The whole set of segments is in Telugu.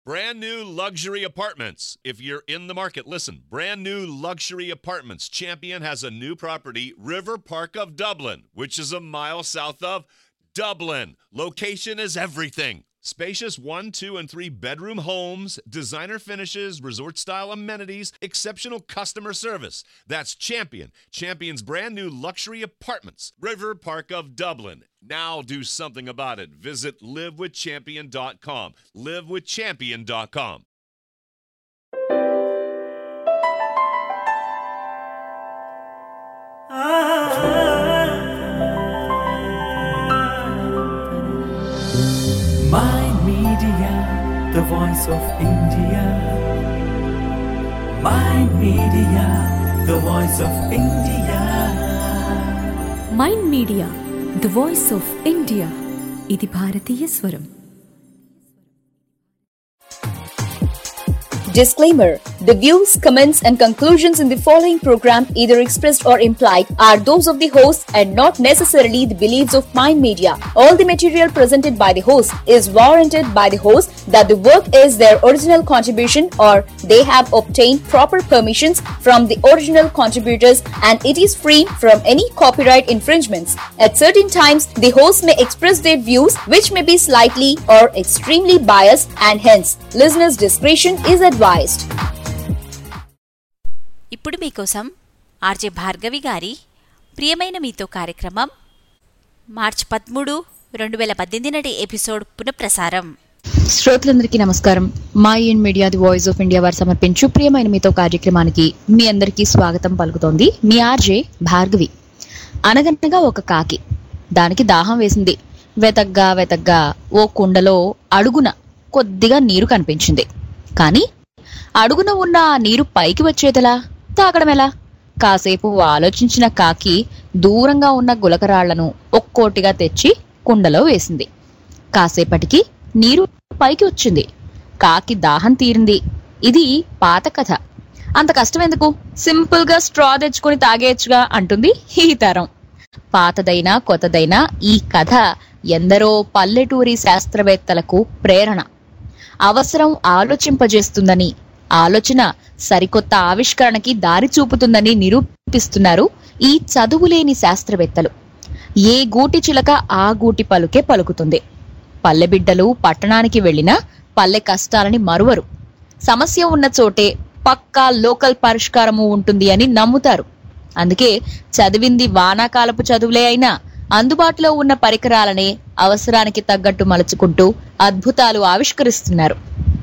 Brand new luxury apartments. If you're in the market, listen. Brand new luxury apartments. Champion has a new property, River Park of Dublin, which is a mile south of Dublin. Location is everything. Spacious one, two, and three bedroom homes, designer finishes, resort style amenities, exceptional customer service. That's Champion. Champion's brand new luxury apartments, River Park of Dublin. Now do something about it. Visit livewithchampion.com. Livewithchampion.com. My Media, the voice of India. My Media, the voice of India. Mind media the voice of India ఇది భారతీయ స్వరం Disclaimer The views, comments, and conclusions in the following program, either expressed or implied, are those of the host and not necessarily the beliefs of Mind Media. All the material presented by the host is warranted by the host that the work is their original contribution or they have obtained proper permissions from the original contributors and it is free from any copyright infringements. At certain times, the host may express their views which may be slightly or extremely biased and hence listeners' discretion is advised. ఇప్పుడు మీకోసం ఆర్జే భార్గవి గారి ప్రియమైన మీతో కార్యక్రమం మార్చ్ పదమూడు రెండు వేల పద్దెనిమిది నాటి ఎపిసోడ్ పునఃప్రసారం శ్రోతలందరికీ నమస్కారం mind media the voice of India వారు సమర్పించు ప్రియమైన మీతో కార్యక్రమానికి మీ అందరికీ స్వాగతం పలుకుతోంది మీ ఆర్జే భార్గవి అనగనగా ఒక కాకి దానికి దాహం వేసింది వెతగ్గా వెతగ్గా ఓ కుండలో అడుగున కొద్దిగా నీరు కనిపించింది కానీ అడుగున ఉన్న ఆ నీరు పైకి వచ్చేదెలా తాగడం ఎలా కాసేపు ఆలోచించిన కాకి దూరంగా ఉన్న గులకరాళ్లను ఒక్కోటిగా తెచ్చి కుండలో వేసింది కాసేపటికి నీరు పైకి వచ్చింది కాకి దాహం తీరింది ఇది పాత కథ అంత కష్టం ఎందుకు సింపుల్ గా స్ట్రా తెచ్చుకొని తాగేయచ్చుగా అంటుంది ఈ తరం పాతదైనా కొత్తదైనా ఈ కథ ఎందరో పల్లెటూరి శాస్త్రవేత్తలకు ప్రేరణ అవసరం ఆలోచింపజేస్తుందని ఆలోచన సరికొత్త ఆవిష్కరణకి దారి చూపుతుందని నిరూపిస్తున్నారు ఈ చదువులేని శాస్త్రవేత్తలు ఏ గూటి చిలక ఆ గూటి పలుకే పలుకుతుంది పల్లె బిడ్డలు పట్టణానికి వెళ్ళినా పల్లె కష్టాలని మరువరు సమస్య ఉన్న చోటే పక్కా లోకల్ పరిష్కారము ఉంటుంది అని నమ్ముతారు అందుకే చదివింది వానాకాలపు చదువులే అయినా అందుబాటులో ఉన్న పరికరాలనే అవసరానికి తగ్గట్టు మలుచుకుంటూ అద్భుతాలు ఆవిష్కరిస్తున్నారు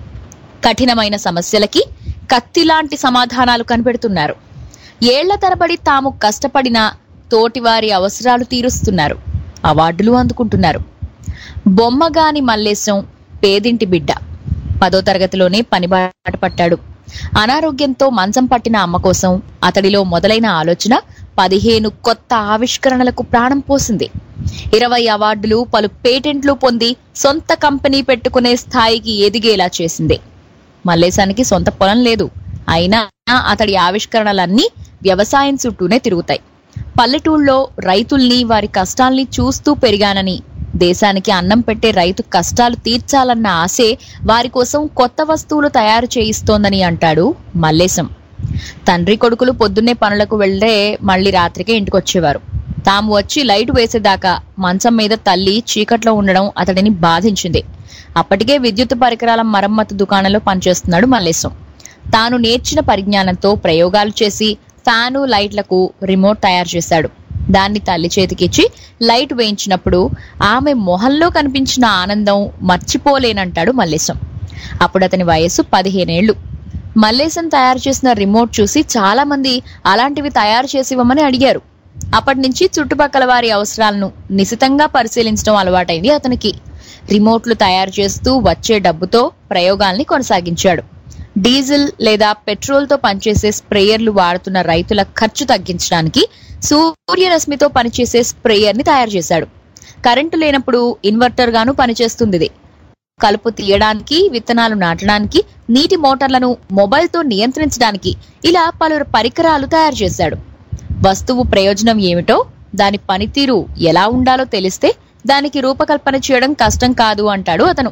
కఠినమైన సమస్యలకి కత్తిలాంటి సమాధానాలు కనిపెడుతున్నారు ఏళ్ల తరబడి తాము కష్టపడిన తోటివారి అవసరాలు తీరుస్తున్నారు అవార్డులు అందుకుంటున్నారు బొమ్మగాని మల్లేశం పేదింటి బిడ్డ పదో తరగతిలోనే పనిబాట పట్టాడు అనారోగ్యంతో మంచం పట్టిన అమ్మ కోసం అతడిలో మొదలైన ఆలోచన పదిహేను కొత్త ఆవిష్కరణలకు ప్రాణం పోసింది ఇరవై అవార్డులు పలు పేటెంట్లు పొంది సొంత కంపెనీ పెట్టుకునే స్థాయికి ఎదిగేలా చేసింది మల్లేశానికి సొంత పొలం లేదు అయినా అతడి ఆవిష్కరణలన్నీ వ్యవసాయం చుట్టూనే తిరుగుతాయి పల్లెటూళ్ళలో రైతుల్ని వారి కష్టాల్ని చూస్తూ పెరిగానని దేశానికి అన్నం పెట్టే రైతు కష్టాలు తీర్చాలన్న ఆశే వారి కోసం కొత్త వస్తువులు తయారు చేయిస్తోందని అంటాడు మల్లేశం తండ్రి కొడుకులు పొద్దున్నే పనులకు వెళ్తే మళ్ళీ రాత్రికే ఇంటికొచ్చేవారు తాము వచ్చి లైట్ వేసేదాకా మంచం మీద తల్లి చీకట్లో ఉండడం అతడిని బాధించింది అప్పటికే విద్యుత్ పరికరాల మరమ్మతు దుకాణంలో పనిచేస్తున్నాడు మల్లేశం తాను నేర్చిన పరిజ్ఞానంతో ప్రయోగాలు చేసి ఫ్యాను లైట్లకు రిమోట్ తయారు చేశాడు దాన్ని తల్లి చేతికిచ్చి లైట్ వేయించినప్పుడు ఆమె మొహంలో కనిపించిన ఆనందం మర్చిపోలేనంటాడు మల్లేశం అప్పుడు అతని వయస్సు పదిహేనేళ్లు మల్లేశం తయారు చేసిన రిమోట్ చూసి చాలా మంది అలాంటివి తయారు చేసి ఇవ్వమని అడిగారు అప్పటి నుంచి చుట్టుపక్కల వారి అవసరాలను నిశితంగా పరిశీలించడం అలవాటైంది అతనికి రిమోట్లు తయారు చేస్తూ వచ్చే డబ్బుతో ప్రయోగాల్ని కొనసాగించాడు డీజిల్ లేదా పెట్రోల్ తో పనిచేసే స్ప్రేయర్లు వాడుతున్న రైతుల ఖర్చు తగ్గించడానికి సూర్యరశ్మితో పనిచేసే స్ప్రేయర్ ని తయారు చేశాడు కరెంటు లేనప్పుడు ఇన్వర్టర్ గాను పనిచేస్తుంది ఇది కలుపు తీయడానికి విత్తనాలు నాటడానికి నీటి మోటార్లను మొబైల్ తో నియంత్రించడానికి ఇలా పలు పరికరాలు తయారు చేశాడు వస్తువు ప్రయోజనం ఏమిటో దాని పనితీరు ఎలా ఉండాలో తెలిస్తే దానికి రూపకల్పన చేయడం కష్టం కాదు అంటాడు అతను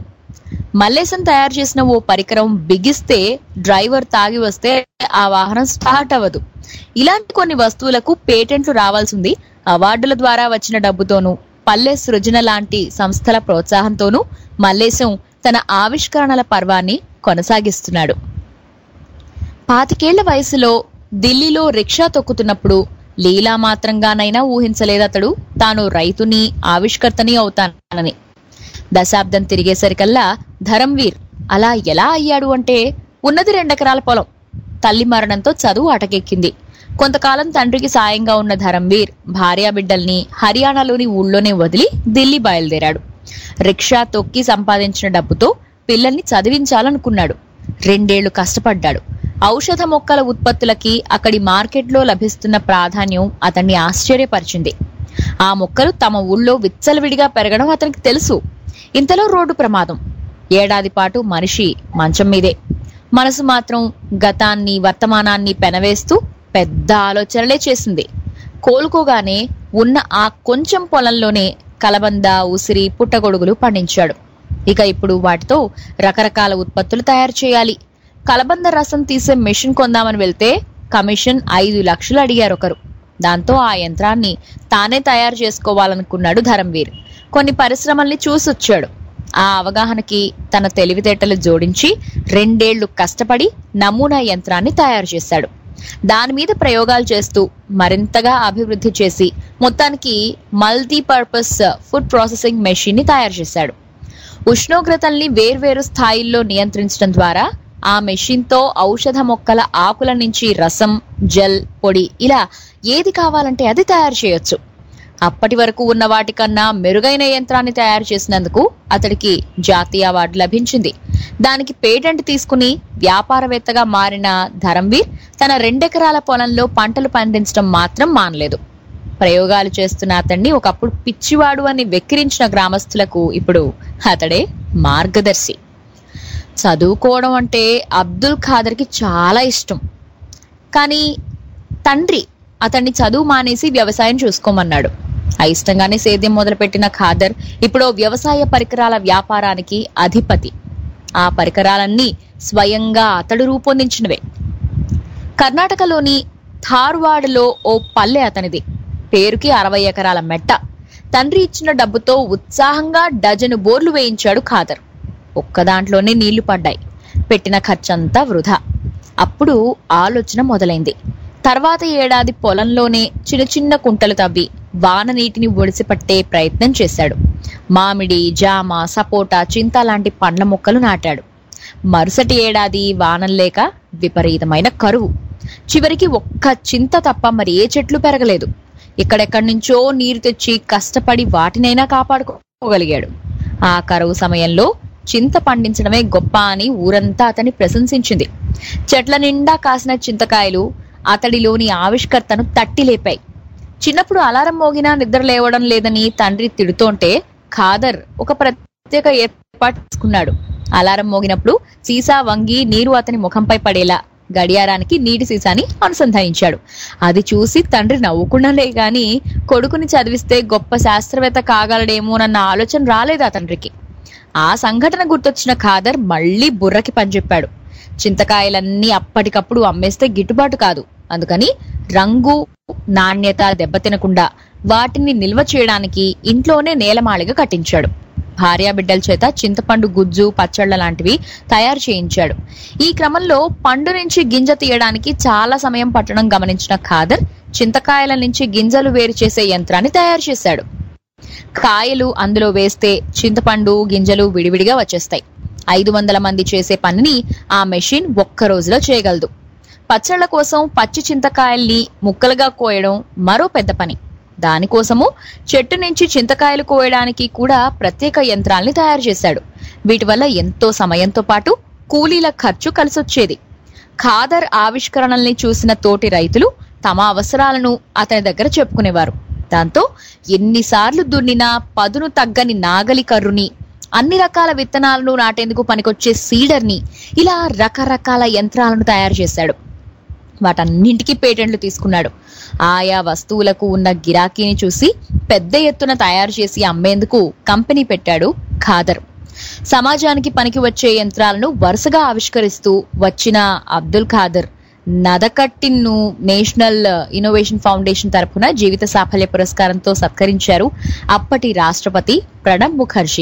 మల్లేశం తయారు చేసిన ఓ పరికరం బిగిస్తే డ్రైవర్ తాగి వస్తే ఆ వాహనం స్టార్ట్ అవ్వదు ఇలాంటి కొన్ని వస్తువులకు పేటెంట్లు రావాల్సింది అవార్డుల ద్వారా వచ్చిన డబ్బుతోనూ పల్లె సృజన లాంటి సంస్థల ప్రోత్సాహంతోనూ మల్లేశం తన ఆవిష్కరణల పర్వాన్ని కొనసాగిస్తున్నాడు పాతికేళ్ల వయసులో ఢిల్లీలో రిక్షా తొక్కుతున్నప్పుడు లీలా మాత్రంగానైనా ఊహించలేదతడు తాను రైతుని ఆవిష్కర్తని అవుతానని దశాబ్దం తిరిగేసరికల్లా ధరంవీర్ అలా ఎలా అయ్యాడు అంటే ఉన్నది రెండెకరాల పొలం తల్లి మరణంతో చదువు అటకెక్కింది కొంతకాలం తండ్రికి సాయంగా ఉన్న ధరంవీర్ భార్యాబిడ్డల్ని హర్యానాలోని ఊళ్ళోనే వదిలి ఢిల్లీ బయలుదేరాడు రిక్షా తొక్కి సంపాదించిన డబ్బుతో పిల్లల్ని చదివించాలనుకున్నాడు రెండేళ్లు కష్టపడ్డాడు ఔషధ మొక్కల ఉత్పత్తులకి అక్కడి మార్కెట్లో లభిస్తున్న ప్రాధాన్యం అతన్ని ఆశ్చర్యపరిచింది ఆ మొక్కలు తమ ఊళ్ళో విచ్చలవిడిగా పెరగడం అతనికి తెలుసు ఇంతలో రోడ్డు ప్రమాదం ఏడాది పాటు మనిషి మంచం మీదే మనసు మాత్రం గతాన్ని వర్తమానాన్ని పెనవేస్తూ పెద్ద ఆలోచనలే చేసింది కోలుకోగానే ఉన్న ఆ కొంచెం పొలంలోనే కలబంద ఉసిరి పుట్టగొడుగులు పండించాడు ఇక ఇప్పుడు వాటితో రకరకాల ఉత్పత్తులు తయారు చేయాలి కలబంద రసం తీసే మెషిన్ కొందామని వెళ్తే కమిషన్ ఐదు లక్షలు అడిగారు ఒకరు దాంతో ఆ యంత్రాన్ని తానే తయారు చేసుకోవాలనుకున్నాడు ధరంవీర్ కొన్ని పరిశ్రమల్ని చూసొచ్చాడు ఆ అవగాహనకి తన తెలివితేటలు జోడించి రెండేళ్లు కష్టపడి నమూనా యంత్రాన్ని తయారు చేశాడు దాని మీద ప్రయోగాలు చేస్తూ మరింతగా అభివృద్ధి చేసి మొత్తానికి మల్టీపర్పస్ ఫుడ్ ప్రాసెసింగ్ మెషిన్ ని తయారు చేశాడు ఉష్ణోగ్రతల్ని వేర్వేరు స్థాయిల్లో నియంత్రించడం ద్వారా ఆ మెషిన్ తో ఔషధ మొక్కల ఆకుల నుంచి రసం జెల్ పొడి ఇలా ఏది కావాలంటే అది తయారు చేయొచ్చు అప్పటి వరకు ఉన్న వాటికన్నా మెరుగైన యంత్రాన్ని తయారు చేసినందుకు అతడికి జాతీయ అవార్డు లభించింది దానికి పేటెంట్ తీసుకుని వ్యాపారవేత్తగా మారిన ధరంవీర్ తన రెండెకరాల పొలంలో పంటలు పండించడం మాత్రం మానలేదు ప్రయోగాలు చేస్తున్న అతన్ని ఒకప్పుడు పిచ్చివాడు అని వెక్కిరించిన గ్రామస్తులకు ఇప్పుడు అతడే మార్గదర్శి చదువుకోవడం అంటే అబ్దుల్ ఖాదర్కి చాలా ఇష్టం కానీ తండ్రి అతన్ని చదువు మానేసి వ్యవసాయం చూసుకోమన్నాడు అయిష్టంగానే సేద్యం మొదలుపెట్టిన ఖాదర్ ఇప్పుడు వ్యవసాయ పరికరాల వ్యాపారానికి అధిపతి ఆ పరికరాలన్నీ స్వయంగా అతడు రూపొందించినవే కర్ణాటకలోని ధార్వాడ్లో ఓ పల్లె అతనిది పేరుకి అరవై ఎకరాల మెట్ట తండ్రి ఇచ్చిన డబ్బుతో ఉత్సాహంగా డజను బోర్లు వేయించాడు ఖాదర్ ఒక్క దాంట్లోనే నీళ్లు పడ్డాయి పెట్టిన ఖర్చంతా వృధా అప్పుడు ఆలోచన మొదలైంది తర్వాత ఏడాది పొలంలోనే చిన్న చిన్న కుంటలు తవ్వి వాన నీటిని ఒడిసిపట్టే ప్రయత్నం చేశాడు మామిడి జామ సపోటా చింత లాంటి పండ్ల మొక్కలు నాటాడు మరుసటి ఏడాది వానం లేక విపరీతమైన కరువు చివరికి ఒక్క చింత తప్ప మరి ఏ చెట్లు పెరగలేదు ఇక్కడెక్కడి నుంచో నీరు తెచ్చి కష్టపడి వాటినైనా కాపాడుకోగలిగాడు ఆ కరువు సమయంలో చింత పండించడమే గొప్ప అని ఊరంతా అతన్ని ప్రశంసించింది చెట్ల నిండా కాసిన చింతకాయలు అతడిలోని ఆవిష్కర్తను తట్టి లేపాయి చిన్నప్పుడు అలారం మోగినా నిద్ర లేవడం లేదని తండ్రి తిడుతోంటే ఖాదర్ ఒక ప్రత్యేక ఏర్పాటు చేసుకున్నాడు అలారం మోగినప్పుడు సీసా వంగి నీరు అతని ముఖంపై పడేలా గడియారానికి నీటి సీసాని అనుసంధానించాడు అది చూసి తండ్రి నవ్వుకున్నలే గాని కొడుకుని చదివిస్తే గొప్ప శాస్త్రవేత్త కాగలడేమోనన్న ఆలోచన రాలేదు ఆ తండ్రికి ఆ సంఘటన గుర్తొచ్చిన ఖాదర్ మళ్ళీ బుర్రకి పనిచెప్పాడు చింతకాయలన్నీ అప్పటికప్పుడు అమ్మేస్తే గిట్టుబాటు కాదు అందుకని రంగు నాణ్యత దెబ్బతినకుండా వాటిని నిల్వ చేయడానికి ఇంట్లోనే నేలమాళిగ కట్టించాడు భార్యాబిడ్డల చేత చింతపండు గుజ్జు పచ్చళ్ళ లాంటివి తయారు చేయించాడు ఈ క్రమంలో పండు నుంచి గింజ తీయడానికి చాలా సమయం పట్టడం గమనించిన ఖాదర్ చింతకాయల నుంచి గింజలు వేరు చేసే యంత్రాన్ని తయారు చేశాడు కాయలు అందులో వేస్తే చింతపండు గింజలు విడివిడిగా వచ్చేస్తాయి ఐదు వందల మంది చేసే పనిని ఆ మెషిన్ ఒక్క రోజులో చేయగలదు పచ్చళ్ళ కోసం పచ్చి చింతకాయల్ని ముక్కలుగా కోయడం మరో పెద్ద పని దానికోసము చెట్టు నుంచి చింతకాయలు కోయడానికి కూడా ప్రత్యేక యంత్రాల్ని తయారు చేశాడు వీటి వల్ల ఎంతో సమయంతో పాటు కూలీల ఖర్చు కలిసొచ్చేది ఖాదర్ ఆవిష్కరణల్ని చూసిన తోటి రైతులు తమ అవసరాలను అతని దగ్గర చెప్పుకునేవారు దాంతో ఎన్నిసార్లు దున్నినా పదును తగ్గని నాగలి కర్రుని అన్ని రకాల విత్తనాలను నాటేందుకు పనికొచ్చే సీడర్ని ఇలా రకరకాల యంత్రాలను తయారు చేశాడు వాటన్నింటికీ పేటెంట్లు తీసుకున్నాడు ఆయా వస్తువులకు ఉన్న గిరాకీని చూసి పెద్ద ఎత్తున తయారు చేసి అమ్మేందుకు కంపెనీ పెట్టాడు ఖాదర్ సమాజానికి పనికి వచ్చే యంత్రాలను వరుసగా ఆవిష్కరిస్తూ వచ్చిన Abdul Khader Nadakattin national innovation foundation తరఫున జీవిత సాఫల్య పురస్కారంతో సత్కరించారు అప్పటి రాష్ట్రపతి ప్రణబ్ ముఖర్జీ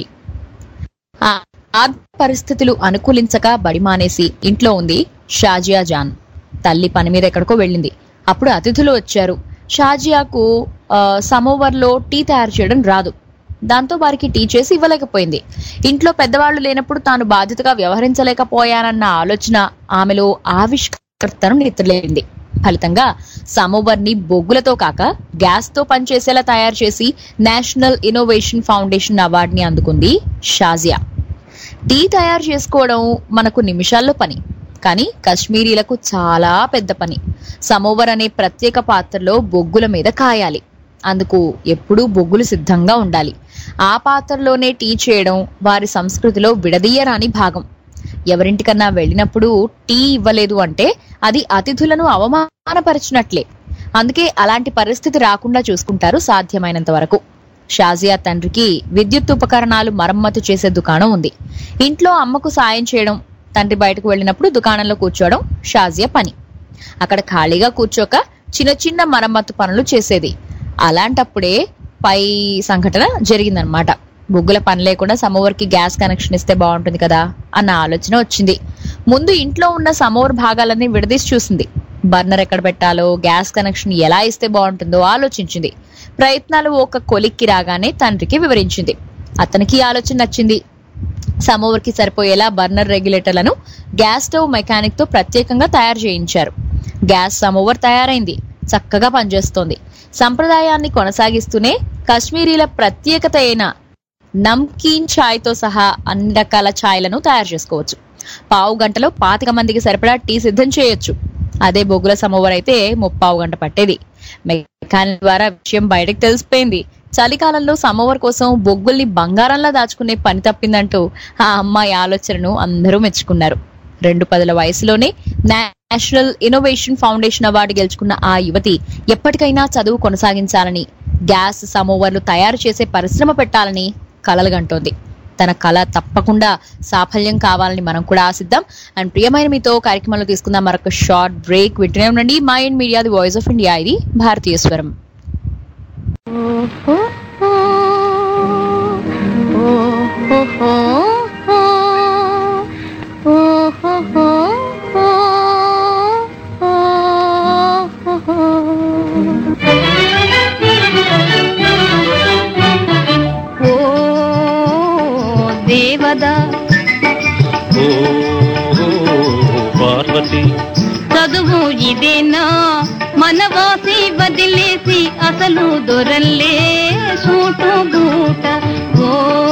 ఆ ఆ పరిస్థితులు అనుకూలించక బడి మానేసి ఇంట్లో ఉంది షాజియా జాన్ తల్లి పని మీద ఎక్కడికో వెళ్ళింది అప్పుడు అతిథులు వచ్చారు షాజియాకు ఆ, సమోవర్లో టీ తయారు చేయడం రాదు దాంతో వారికి టీ చేసి ఇవ్వలేకపోయింది ఇంట్లో పెద్దవాళ్లు లేనప్పుడు తాను బాధ్యతగా వ్యవహరించలేకపోయానన్న ఆలోచన ఆమెలో ఆవిష్కర్తను నిద్రలేంది ఫలితంగా సమోవర్ ని బొగ్గులతో కాక గ్యాస్ తో పనిచేసేలా తయారు చేసి నేషనల్ ఇన్నోవేషన్ ఫౌండేషన్ అవార్డుని అందుకుంది షాజియా టీ తయారు చేసుకోవడం మనకు నిమిషాల్లో పని కానీ కశ్మీరీలకు చాలా పెద్ద పని సమోవర్ అనే ప్రత్యేక పాత్రలో బొగ్గుల మీద కాయాలి అందుకు ఎప్పుడూ బొగ్గులు సిద్ధంగా ఉండాలి ఆ పాత్రలోనే టీ చేయడం వారి సంస్కృతిలో విడదీయరాని భాగం ఎవరింటికన్నా వెళ్ళినప్పుడు టీ ఇవ్వలేదు అంటే అది అతిథులను అవమానపరిచినట్లే అందుకే అలాంటి పరిస్థితి రాకుండా చూసుకుంటారు సాధ్యమైనంత వరకు షాజియా తండ్రికి విద్యుత్ ఉపకరణాలు మరమ్మతు చేసే దుకాణం ఉంది ఇంట్లో అమ్మకు సాయం చేయడం తండ్రి బయటకు వెళ్ళినప్పుడు దుకాణంలో కూర్చోవడం షాజియా పని అక్కడ ఖాళీగా కూర్చోక చిన్న చిన్న మరమ్మతు పనులు చేసేది అలాంటప్పుడే పై సంఘటన జరిగిందనమాట బొగ్గుల పని లేకుండా సమోవర్ కి గ్యాస్ కనెక్షన్ ఇస్తే బాగుంటుంది కదా అన్న ఆలోచన వచ్చింది ముందు ఇంట్లో ఉన్న సమోవర్ భాగాలన్నీ విడదీసి చూసింది బర్నర్ ఎక్కడ పెట్టాలో గ్యాస్ కనెక్షన్ ఎలా ఇస్తే బాగుంటుందో ఆలోచించింది ప్రయత్నాలు ఒక కొలిక్కి రాగానే తండ్రికి వివరించింది అతనికి ఈ ఆలోచన నచ్చింది సమోవర్ కి సరిపోయేలా బర్నర్ రెగ్యులేటర్లను గ్యాస్ స్టవ్ మెకానిక్ తో ప్రత్యేకంగా తయారు చేయించారు గ్యాస్ సమోవర్ తయారైంది చక్కగా పనిచేస్తోంది సంప్రదాయాన్ని కొనసాగిస్తూనే కశ్మీరీల ప్రత్యేకత అయిన నమ్కీన్ ఛాయ్ తో సహా అన్ని రకాల ఛాయ్లను తయారు చేసుకోవచ్చు పావు గంటలో పాతిక మందికి సరిపడా టీ సిద్ధం చేయొచ్చు అదే బొగ్గుల సమోవర్ అయితే ముప్పావు గంట పట్టేది మెకానిక్ ద్వారా విషయం బయటకు తెలిసిపోయింది చలికాలంలో సమోవర్ కోసం బొగ్గుల్ని బంగారంలా దాచుకునే పని తప్పిందంటూ ఆ అమ్మాయి ఆలోచనను అందరూ మెచ్చుకున్నారు రెండు పదుల వయసులోనే నేషనల్ ఇన్నోవేషన్ ఫౌండేషన్ అవార్డు గెలుచుకున్న ఆ యువతి ఎప్పటికైనా చదువు కొనసాగించాలని గ్యాస్ సమోవర్లు తయారు చేసే పరిశ్రమ పెట్టాలని కలలుగంటోంది తన కళ తప్పకుండా సాఫల్యం కావాలని మనం కూడా ఆశిద్దాం అండ్ ప్రియమైన మీతో కార్యక్రమంలో తీసుకుందాం మరొక షార్ట్ బ్రేక్ వింటూనే ఉండండి mind media the voice of India ఇది భారతీయ స్వరం ఓ దేవదా ఓ పార్వతి చదువు ఇదేనా మనవాసి వదిలేసి అసలు దొరల్లే సూటు బూట ఓ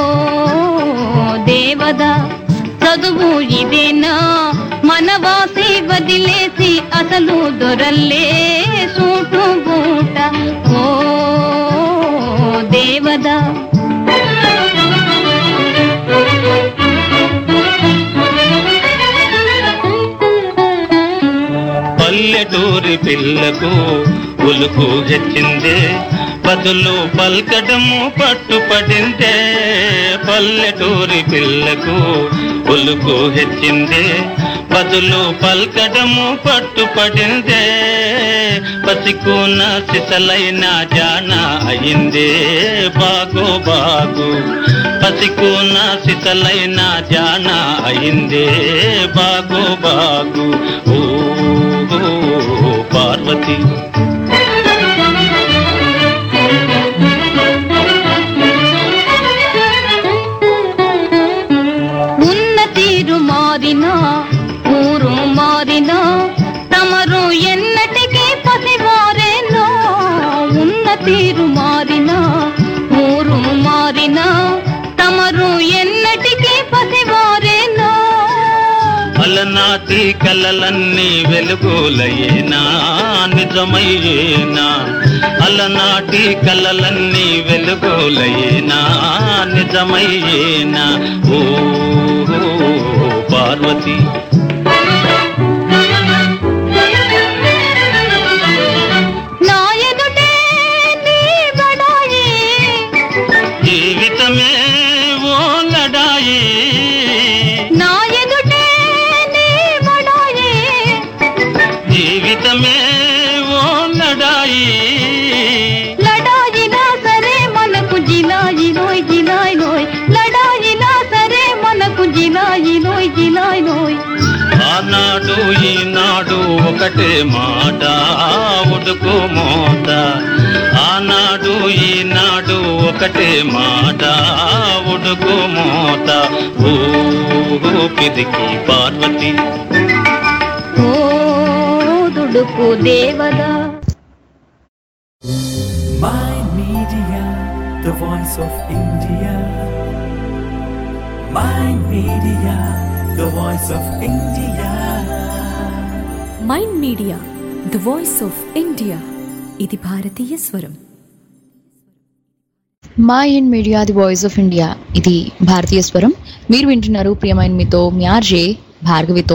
దేవదా చదువు ఇదేనా మనవాసి వదిలేసి అసలు దొరల్లే సూటు బూట ఓ దేవదా పల్లెటూరి పిల్లకు ఉలుకు హెచ్చిందే బదులు పల్కడము పట్టుపడిందే పల్లెటూరి పిల్లకు ఉలుకు హెచ్చిందే బదులు పల్కడము పట్టుపడిందే పసికున సిసలైన జాన అయిందే బాగు బాగు పసికున సిసలైన జాన అయిందే బాగు బాగు ఓ ఓ, పార్వతి ఉన్న తీరు మారినా ఊరు మారినా తమరు ఎన్నటికీ పసివారేనో ఉన్న తీరు మారినా ఊరు మారినా తమరు ఎన్నటికీ పసివారేనో అలనాటి కలలన్నీ వెలుగులయేనా నిజమయ్యేనా అలనాటి కలలన్నీ వెలుగులయేనా నిజమయ్యేనా ఓ ఓ, పార్వతి నా ఎదుటే నీ బడాయి జీవితమే ఓ లడాయి ఆనాడు ఈనాడు ఒకటే మాట ఉడుకు మోత ఆనాడు ఈనాడు ఒకటే మాట ఉడుకు మోత ఊపిరికి పార్వతి ఓ దుడుకు దేవదా My Media, the voice of India. My Media, the voice of India. Mind media the voice of India ఇది భారతీయ స్వరం mind media the voice of India ఇది భారతీయ స్వరం మీరు వింటున్నారు ప్రియమైన మీతో మీ ఆర్జే భార్గవితో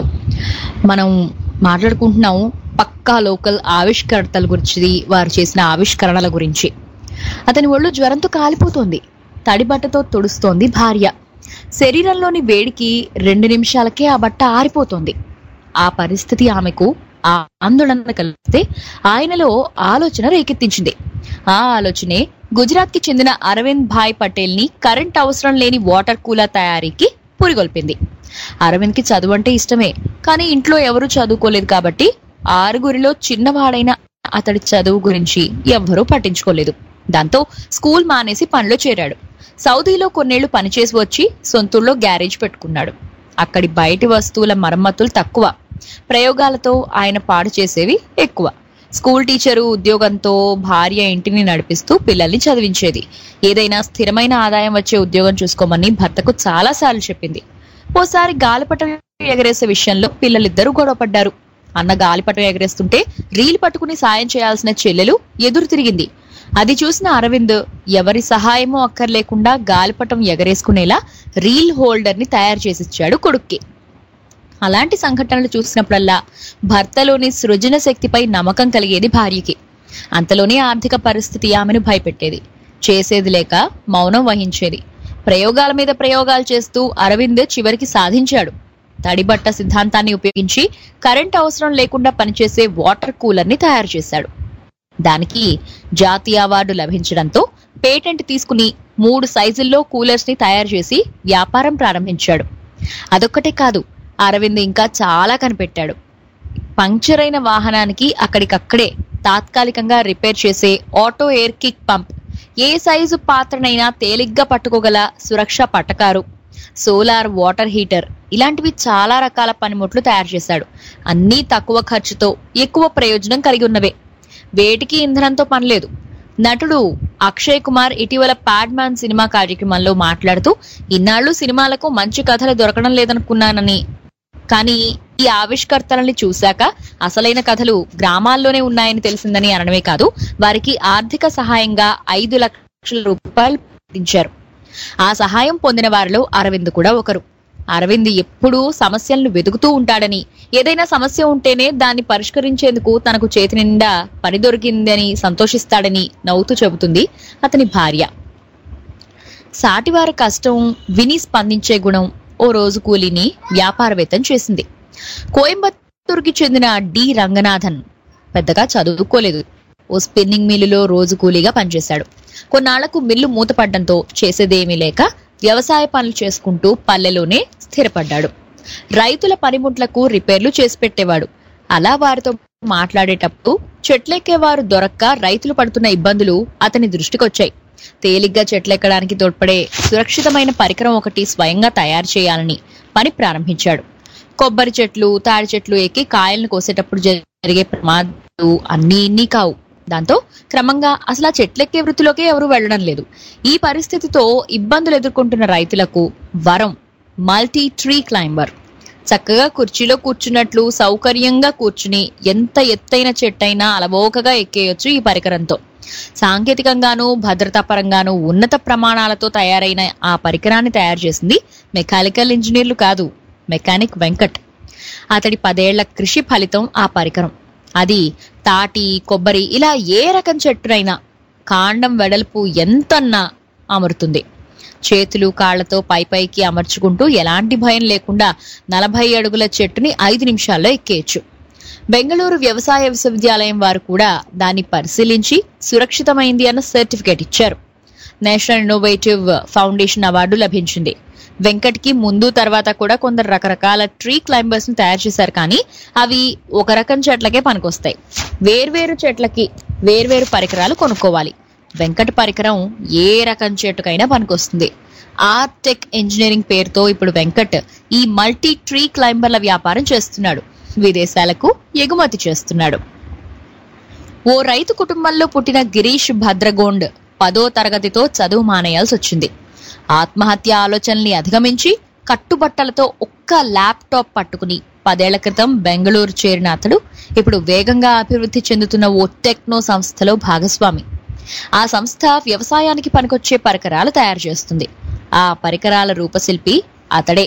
మనం మాట్లాడుకుంటున్నాం పక్కా లోకల్ ఆవిష్కర్తల గురించి వారు చేసిన ఆవిష్కరణల గురించి అతని ఒళ్ళు జ్వరంతో కాలిపోతోంది తడి బట్టతో తుడుస్తోంది భార్య శరీరంలోని వేడికి రెండు నిమిషాలకే ఆ బట్ట ఆరిపోతోంది ఆ పరిస్థితి ఆమెకు ఆ ఆందోళన కలిగితే ఆయనలో ఆలోచన రేకెత్తించింది ఆ ఆలోచనే గుజరాత్ కి చెందిన అరవింద్ భాయ్ పటేల్ ని కరెంట్ అవసరం లేని వాటర్ కూలర్ తయారీకి పురిగొల్పింది అరవింద్ కి చదువు అంటే ఇష్టమే కానీ ఇంట్లో ఎవరూ చదువుకోలేదు కాబట్టి ఆరుగురిలో చిన్నవాడైన అతడి చదువు గురించి ఎవ్వరూ పట్టించుకోలేదు దాంతో స్కూల్ మానేసి పనిలో చేరాడు సౌదీలో కొన్నేళ్లు పనిచేసి వచ్చి సొంతూరులో గ్యారేజ్ పెట్టుకున్నాడు అక్కడి బయటి వస్తువుల మరమ్మతులు తక్కువ ప్రయోగాలతో ఆయన పాడు చేసేవి ఎక్కువ స్కూల్ టీచరు ఉద్యోగంతో భార్య ఇంటిని నడిపిస్తూ పిల్లల్ని చదివించేది ఏదైనా స్థిరమైన ఆదాయం వచ్చే ఉద్యోగం చూసుకోమని భర్తకు చాలా సార్లు చెప్పింది ఓసారి గాలిపటం ఎగరేసే విషయంలో పిల్లలిద్దరూ గొడవపడ్డారు అన్న గాలిపటం ఎగరేస్తుంటే రీల్ పట్టుకుని సాయం చేయాల్సిన చెల్లెలు ఎదురు తిరిగింది అది చూసిన అరవింద్ ఎవరి సహాయమూ అక్కర్లేకుండా గాలిపటం ఎగరేసుకునేలా రీల్ హోల్డర్ ని తయారు చేసిచ్చాడు కొడుక్కి అలాంటి సంఘటనలు చూసినప్పుడల్లా భర్తలోని సృజన శక్తిపై నమ్మకం కలిగేది భార్యకి అంతలోనే ఆర్థిక పరిస్థితి ఆమెను భయపెట్టేది చేసేది లేక మౌనం వహించేది ప్రయోగాల మీద ప్రయోగాలు చేస్తూ అరవింద్ చివరికి సాధించాడు తడిబట్ట సిద్ధాంతాన్ని ఉపయోగించి కరెంట్ అవసరం లేకుండా పనిచేసే వాటర్ కూలర్ ని తయారు చేశాడు దానికి జాతీయ అవార్డు లభించడంతో పేటెంట్ తీసుకుని మూడు సైజుల్లో కూలర్స్ ని తయారు చేసి వ్యాపారం ప్రారంభించాడు అదొక్కటే కాదు అరవింద్ ఇంకా చాలా కనిపెట్టాడు పంక్చర్ అయిన వాహనానికి అక్కడికక్కడే తాత్కాలికంగా రిపేర్ చేసే ఆటో ఎయిర్ కిక్ పంప్ ఏ సైజు పాత్రనైనా తేలిగ్గా పట్టుకోగల సురక్ష పట్టకారు సోలార్ వాటర్ హీటర్ ఇలాంటివి చాలా రకాల పనిముట్లు తయారు చేశాడు అన్నీ తక్కువ ఖర్చుతో ఎక్కువ ప్రయోజనం కలిగి ఉన్నవే వేటికి ఇంధనంతో పనిలేదు నటుడు అక్షయ్ కుమార్ ఇటీవల ప్యాడ్మ్యాన్ సినిమా కార్యక్రమంలో మాట్లాడుతూ ఇన్నాళ్ళు సినిమాలకు మంచి కథలు దొరకడం లేదనుకున్నానని కానీ ఈ ఆవిష్కర్తలని చూశాక అసలైన కథలు గ్రామాల్లోనే ఉన్నాయని తెలిసిందని అనడమే కాదు వారికి ఆర్థిక సహాయంగా ఐదు లక్షల రూపాయలు ప్రకటించారు ఆ సహాయం పొందిన వారిలో అరవింద్ కూడా ఒకరు అరవింద్ ఎప్పుడూ సమస్యలను వెతుకుతూ ఉంటాడని ఏదైనా సమస్య ఉంటేనే దాన్ని పరిష్కరించేందుకు తనకు చేతి నిండా పని దొరికిందని సంతోషిస్తాడని నవ్వుతూ చెబుతుంది అతని భార్య సాటివారి కష్టం విని స్పందించే గుణం ఓ రోజు కూలీని వ్యాపారవేత్తం చేసింది కోయంబత్తూరుకి చెందిన డి రంగనాథన్ పెద్దగా చదువుకోలేదు ఓ స్పిన్నింగ్ మిల్లులో రోజు కూలీగా పనిచేశాడు కొన్నాళ్లకు మిల్లు మూతపడ్డంతో చేసేదేమీ లేక వ్యవసాయ పనులు చేసుకుంటూ పల్లెలోనే స్థిరపడ్డాడు రైతుల పనిముట్లకు రిపేర్లు చేసి పెట్టేవాడు అలా వారితో మాట్లాడేటప్పుడు చెట్లెక్కేవారు దొరక్క రైతులు పడుతున్న ఇబ్బందులు అతని దృష్టికొచ్చాయి తేలిగ్గా చెట్లెక్కడానికి తోడ్పడే సురక్షితమైన పరికరం ఒకటి స్వయంగా తయారు చేయాలని పని ప్రారంభించాడు కొబ్బరి చెట్లు తాడి చెట్లు ఎక్కి కాయలను కోసేటప్పుడు జరిగే ప్రమాదాలు అన్నీ ఇన్ని కావు దాంతో క్రమంగా అసలు ఆ చెట్లెక్కే వృత్తిలోకే ఎవరు వెళ్ళడం లేదు ఈ పరిస్థితితో ఇబ్బందులు ఎదుర్కొంటున్న రైతులకు వరం మల్టీ ట్రీ క్లైంబర్ చక్కగా కుర్చీలో కూర్చున్నట్లు సౌకర్యంగా కూర్చుని ఎంత ఎత్తైన చెట్టైనా అలవోకగా ఎక్కేయొచ్చు ఈ పరికరంతో సాంకేతికంగానూ భద్రతా పరంగానూ ఉన్నత ప్రమాణాలతో తయారైన ఆ పరికరాన్ని తయారు చేసింది మెకానికల్ ఇంజనీర్లు కాదు మెకానిక్ వెంకట్ అతడి పదేళ్ల కృషి ఫలితం ఆ పరికరం అది తాటి కొబ్బరి ఇలా ఏ రకం చెట్టునైనా కాండం వెడల్పు ఎంతన్నా అమరుతుంది చేతులు కాళ్లతో పై పైకి అమర్చుకుంటూ ఎలాంటి భయం లేకుండా నలభై అడుగుల చెట్టుని ఐదు నిమిషాల్లో ఎక్కేయచ్చు బెంగళూరు వ్యవసాయ విశ్వవిద్యాలయం వారు కూడా దాన్ని పరిశీలించి సురక్షితమైంది అన్న సర్టిఫికేట్ ఇచ్చారు నేషనల్ ఇన్నోవేటివ్ ఫౌండేషన్ అవార్డు లభించింది వెంకట్కి ముందు తర్వాత కూడా కొందరు రకరకాల ట్రీ క్లైంబర్స్ ని తయారు చేశారు కానీ అవి ఒక రకం చెట్లకే పనికొస్తాయి వేర్వేరు చెట్లకి వేర్వేరు పరికరాలు కొనుక్కోవాలి వెంకట్ పరికరం ఏ రకం చెట్టుకైనా పనికొస్తుంది ఆర్టెక్ ఇంజనీరింగ్ పేరుతో ఇప్పుడు వెంకట్ ఈ మల్టీ ట్రీ క్లైంబర్ల వ్యాపారం చేస్తున్నాడు విదేశాలకు ఎగుమతి చేస్తున్నాడు ఓ రైతు కుటుంబంలో పుట్టిన గిరీష్ భద్రగోండ్ పదో తరగతితో చదువు మానేయాల్సి వచ్చింది ఆత్మహత్య ఆలోచనల్ని అధిగమించి కట్టుబట్టలతో ఒక్క ల్యాప్టాప్ పట్టుకుని పదేళ్ల క్రితం బెంగళూరు చేరిన అతడు ఇప్పుడు వేగంగా అభివృద్ధి చెందుతున్న ఓ టెక్నో సంస్థలో భాగస్వామి ఆ సంస్థ వ్యవసాయానికి పనికొచ్చే పరికరాలు తయారు చేస్తుంది ఆ పరికరాల రూపశిల్పి అతడే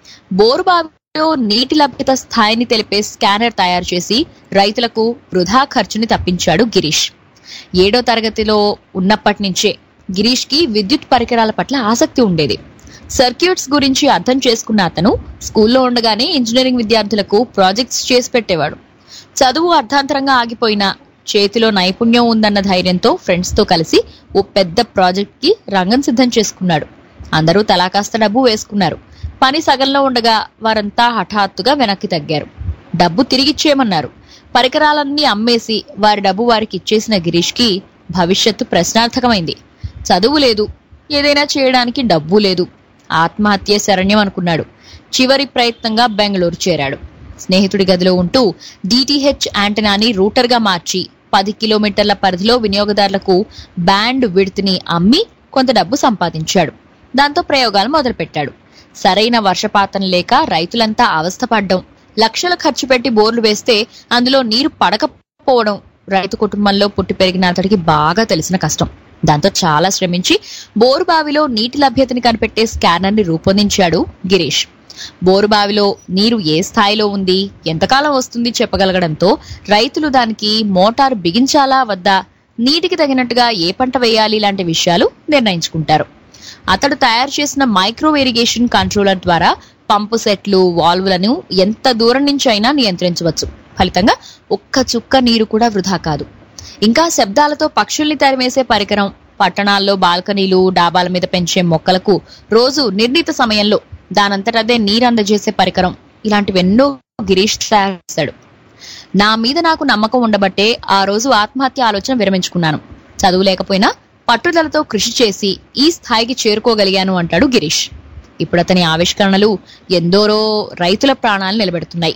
బోరుబావిలో నీటి లభ్యత స్థాయిని తెలిపే స్కానర్ తయారు చేసి రైతులకు వృధా ఖర్చుని తప్పించాడు గిరీష్ ఏడో తరగతిలో ఉన్నప్పటి నుంచే గిరీష్ కి విద్యుత్ పరికరాల పట్ల ఆసక్తి ఉండేది సర్క్యూట్స్ గురించి అర్థం చేసుకున్న అతను స్కూల్లో ఉండగానే ఇంజనీరింగ్ విద్యార్థులకు ప్రాజెక్ట్స్ చేసి పెట్టేవాడు చదువు అర్ధాంతరంగా ఆగిపోయినా చేతిలో నైపుణ్యం ఉందన్న ధైర్యంతో ఫ్రెండ్స్ తో కలిసి ఓ పెద్ద ప్రాజెక్ట్ కి రంగం సిద్ధం చేసుకున్నాడు అందరూ తలా కాస్త డబ్బు వేసుకున్నారు పని సగంలో ఉండగా వారంతా హఠాత్తుగా వెనక్కి తగ్గారు డబ్బు తిరిగిచ్చేయమన్నారు పరికరాలన్నీ అమ్మేసి వారి డబ్బు వారికి ఇచ్చేసిన గిరీష్ కి భవిష్యత్తు ప్రశ్నార్థకమైంది చదువు లేదు ఏదైనా చేయడానికి డబ్బు లేదు ఆత్మహత్య శరణ్యం అనుకున్నాడు చివరి ప్రయత్నంగా బెంగళూరు చేరాడు స్నేహితుడి గదిలో ఉంటూ డిటిహెచ్ యాంటనాని రూటర్ గా మార్చి పది కిలోమీటర్ల పరిధిలో వినియోగదారులకు బ్యాండ్ విడ్త్ని అమ్మి కొంత డబ్బు సంపాదించాడు దాంతో ప్రయోగాలు మొదలుపెట్టాడు సరైన వర్షపాతం లేక రైతులంతా అవస్థపడ్డం లక్షలు ఖర్చు పెట్టి బోర్లు వేస్తే అందులో నీరు పడకపోవడం రైతు కుటుంబంలో పుట్టి పెరిగిన అతడికి బాగా తెలిసిన కష్టం దాంతో చాలా శ్రమించి బోరు బావిలో నీటి లభ్యతని కనిపెట్టే స్కానర్ ని రూపొందించాడు గిరీష్ బోరు బావిలో నీరు ఏ స్థాయిలో ఉంది ఎంతకాలం వస్తుంది చెప్పగలగడంతో రైతులు దానికి మోటార్ బిగించాలా వద్దా నీటికి తగినట్టుగా ఏ పంట వేయాలి లాంటి విషయాలు నిర్ణయించుకుంటారు అతడు తయారు చేసిన మైక్రో ఇరిగేషన్ కంట్రోలర్ ద్వారా పంపు సెట్లు వాల్వులను ఎంత దూరం నుంచి అయినా నియంత్రించవచ్చు ఫలితంగా ఒక్క చుక్క నీరు కూడా వృధా కాదు ఇంకా శబ్దాలతో పక్షుల్ని తరిమేసే పరికరం పట్టణాల్లో బాల్కనీలు డాబాల మీద పెంచే మొక్కలకు రోజు నిర్ణీత సమయంలో దానంతటదే నీరు అందజేసే పరికరం ఇలాంటివెన్నో గిరీష్ తయారు చేశాడు నా మీద నాకు నమ్మకం ఉండబట్టే ఆ రోజు ఆత్మహత్య ఆలోచన విరమించుకున్నాను చదువు లేకపోయినా పట్టుదలతో కృషి చేసి ఈ స్థాయికి చేరుకోగలిగాను అంటాడు గిరీష్ ఇప్పుడు అతని ఆవిష్కరణలు ఎందరో రైతుల ప్రాణాలు నిలబెడుతున్నాయి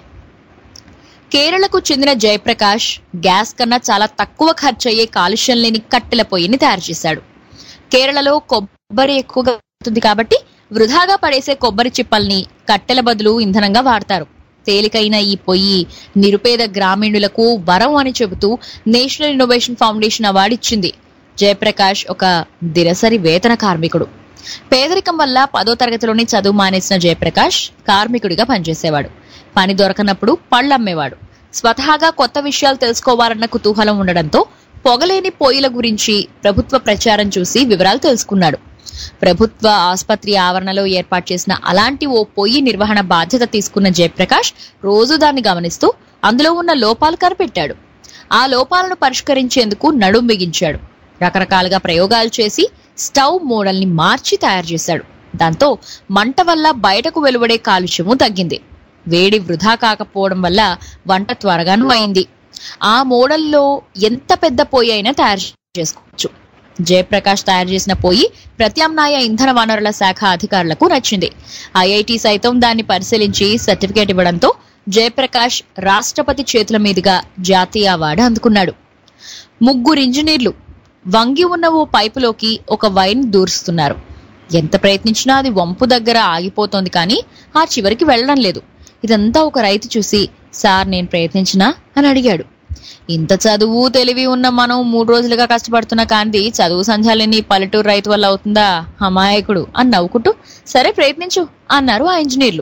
కేరళకు చెందిన జయప్రకాష్ గ్యాస్ కన్నా చాలా తక్కువ ఖర్చు అయ్యే కాలుష్యం లేని కట్టెల పొయ్యిని తయారు చేశాడు కేరళలో కొబ్బరి ఎక్కువగా ఉంటుంది కాబట్టి వృధాగా పడేసే కొబ్బరి చిప్పల్ని కట్టెల బదులు ఇంధనంగా వాడతారు తేలికైన ఈ పొయ్యి నిరుపేద గ్రామీణులకు వరం అని చెబుతూ నేషనల్ ఇన్నోవేషన్ ఫౌండేషన్ అవార్డు ఇచ్చింది జయప్రకాష్ ఒక దినసరి వేతన కార్మికుడు పేదరికం వల్ల పదో తరగతిలోని చదువు మానేసిన జయప్రకాష్ కార్మికుడిగా పనిచేసేవాడు పని దొరకనప్పుడు పళ్ళు అమ్మేవాడు స్వతహాగా కొత్త విషయాలు తెలుసుకోవాలన్న కుతూహలం ఉండడంతో పొగలేని పొయ్యిల గురించి ప్రభుత్వ ప్రచారం చూసి వివరాలు తెలుసుకున్నాడు ప్రభుత్వ ఆసుపత్రి ఆవరణలో ఏర్పాటు చేసిన అలాంటి ఓ పొయ్యి నిర్వహణ బాధ్యత తీసుకున్న జయప్రకాష్ రోజు దాన్ని గమనిస్తూ అందులో ఉన్న లోపాలు కనిపెట్టాడు ఆ లోపాలను పరిష్కరించేందుకు నడుం బిగించాడు రకరకాలుగా ప్రయోగాలు చేసి స్టవ్ మోడల్ ని మార్చి తయారు చేశాడు దాంతో మంట వల్ల బయటకు వెలువడే కాలుష్యము తగ్గింది వేడి వృధా కాకపోవడం వల్ల వంట త్వరగాను అయింది ఆ మోడల్లో ఎంత పెద్ద పొయ్యి అయినా తయారు చేసుకోవచ్చు జయప్రకాష్ తయారు చేసిన పొయ్యి ప్రత్యామ్నాయ ఇంధన వనరుల శాఖ అధికారులకు నచ్చింది ఐఐటి సైతం దాన్ని పరిశీలించి సర్టిఫికేట్ ఇవ్వడంతో జయప్రకాష్ రాష్ట్రపతి చేతుల మీదుగా జాతీయ అవార్డు అందుకున్నాడు ముగ్గురు ఇంజనీర్లు వంగి ఉన్న ఓ పైపులోకి ఒక వైన్ దూరుస్తున్నారు ఎంత ప్రయత్నించినా అది వంపు దగ్గర ఆగిపోతోంది కానీ ఆ చివరికి వెళ్ళడం లేదు ఇదంతా ఒక రైతు చూసి సార్ నేను ప్రయత్నించినా అని అడిగాడు ఇంత చదువు తెలివి ఉన్న మనం మూడు రోజులుగా కష్టపడుతున్న కాంతి చదువు సంధ్యాలని పల్లెటూరు రైతు వల్ల అవుతుందా అమాయకుడు అని నవ్వుకుంటూ సరే ప్రయత్నించు అన్నారు ఆ ఇంజనీర్లు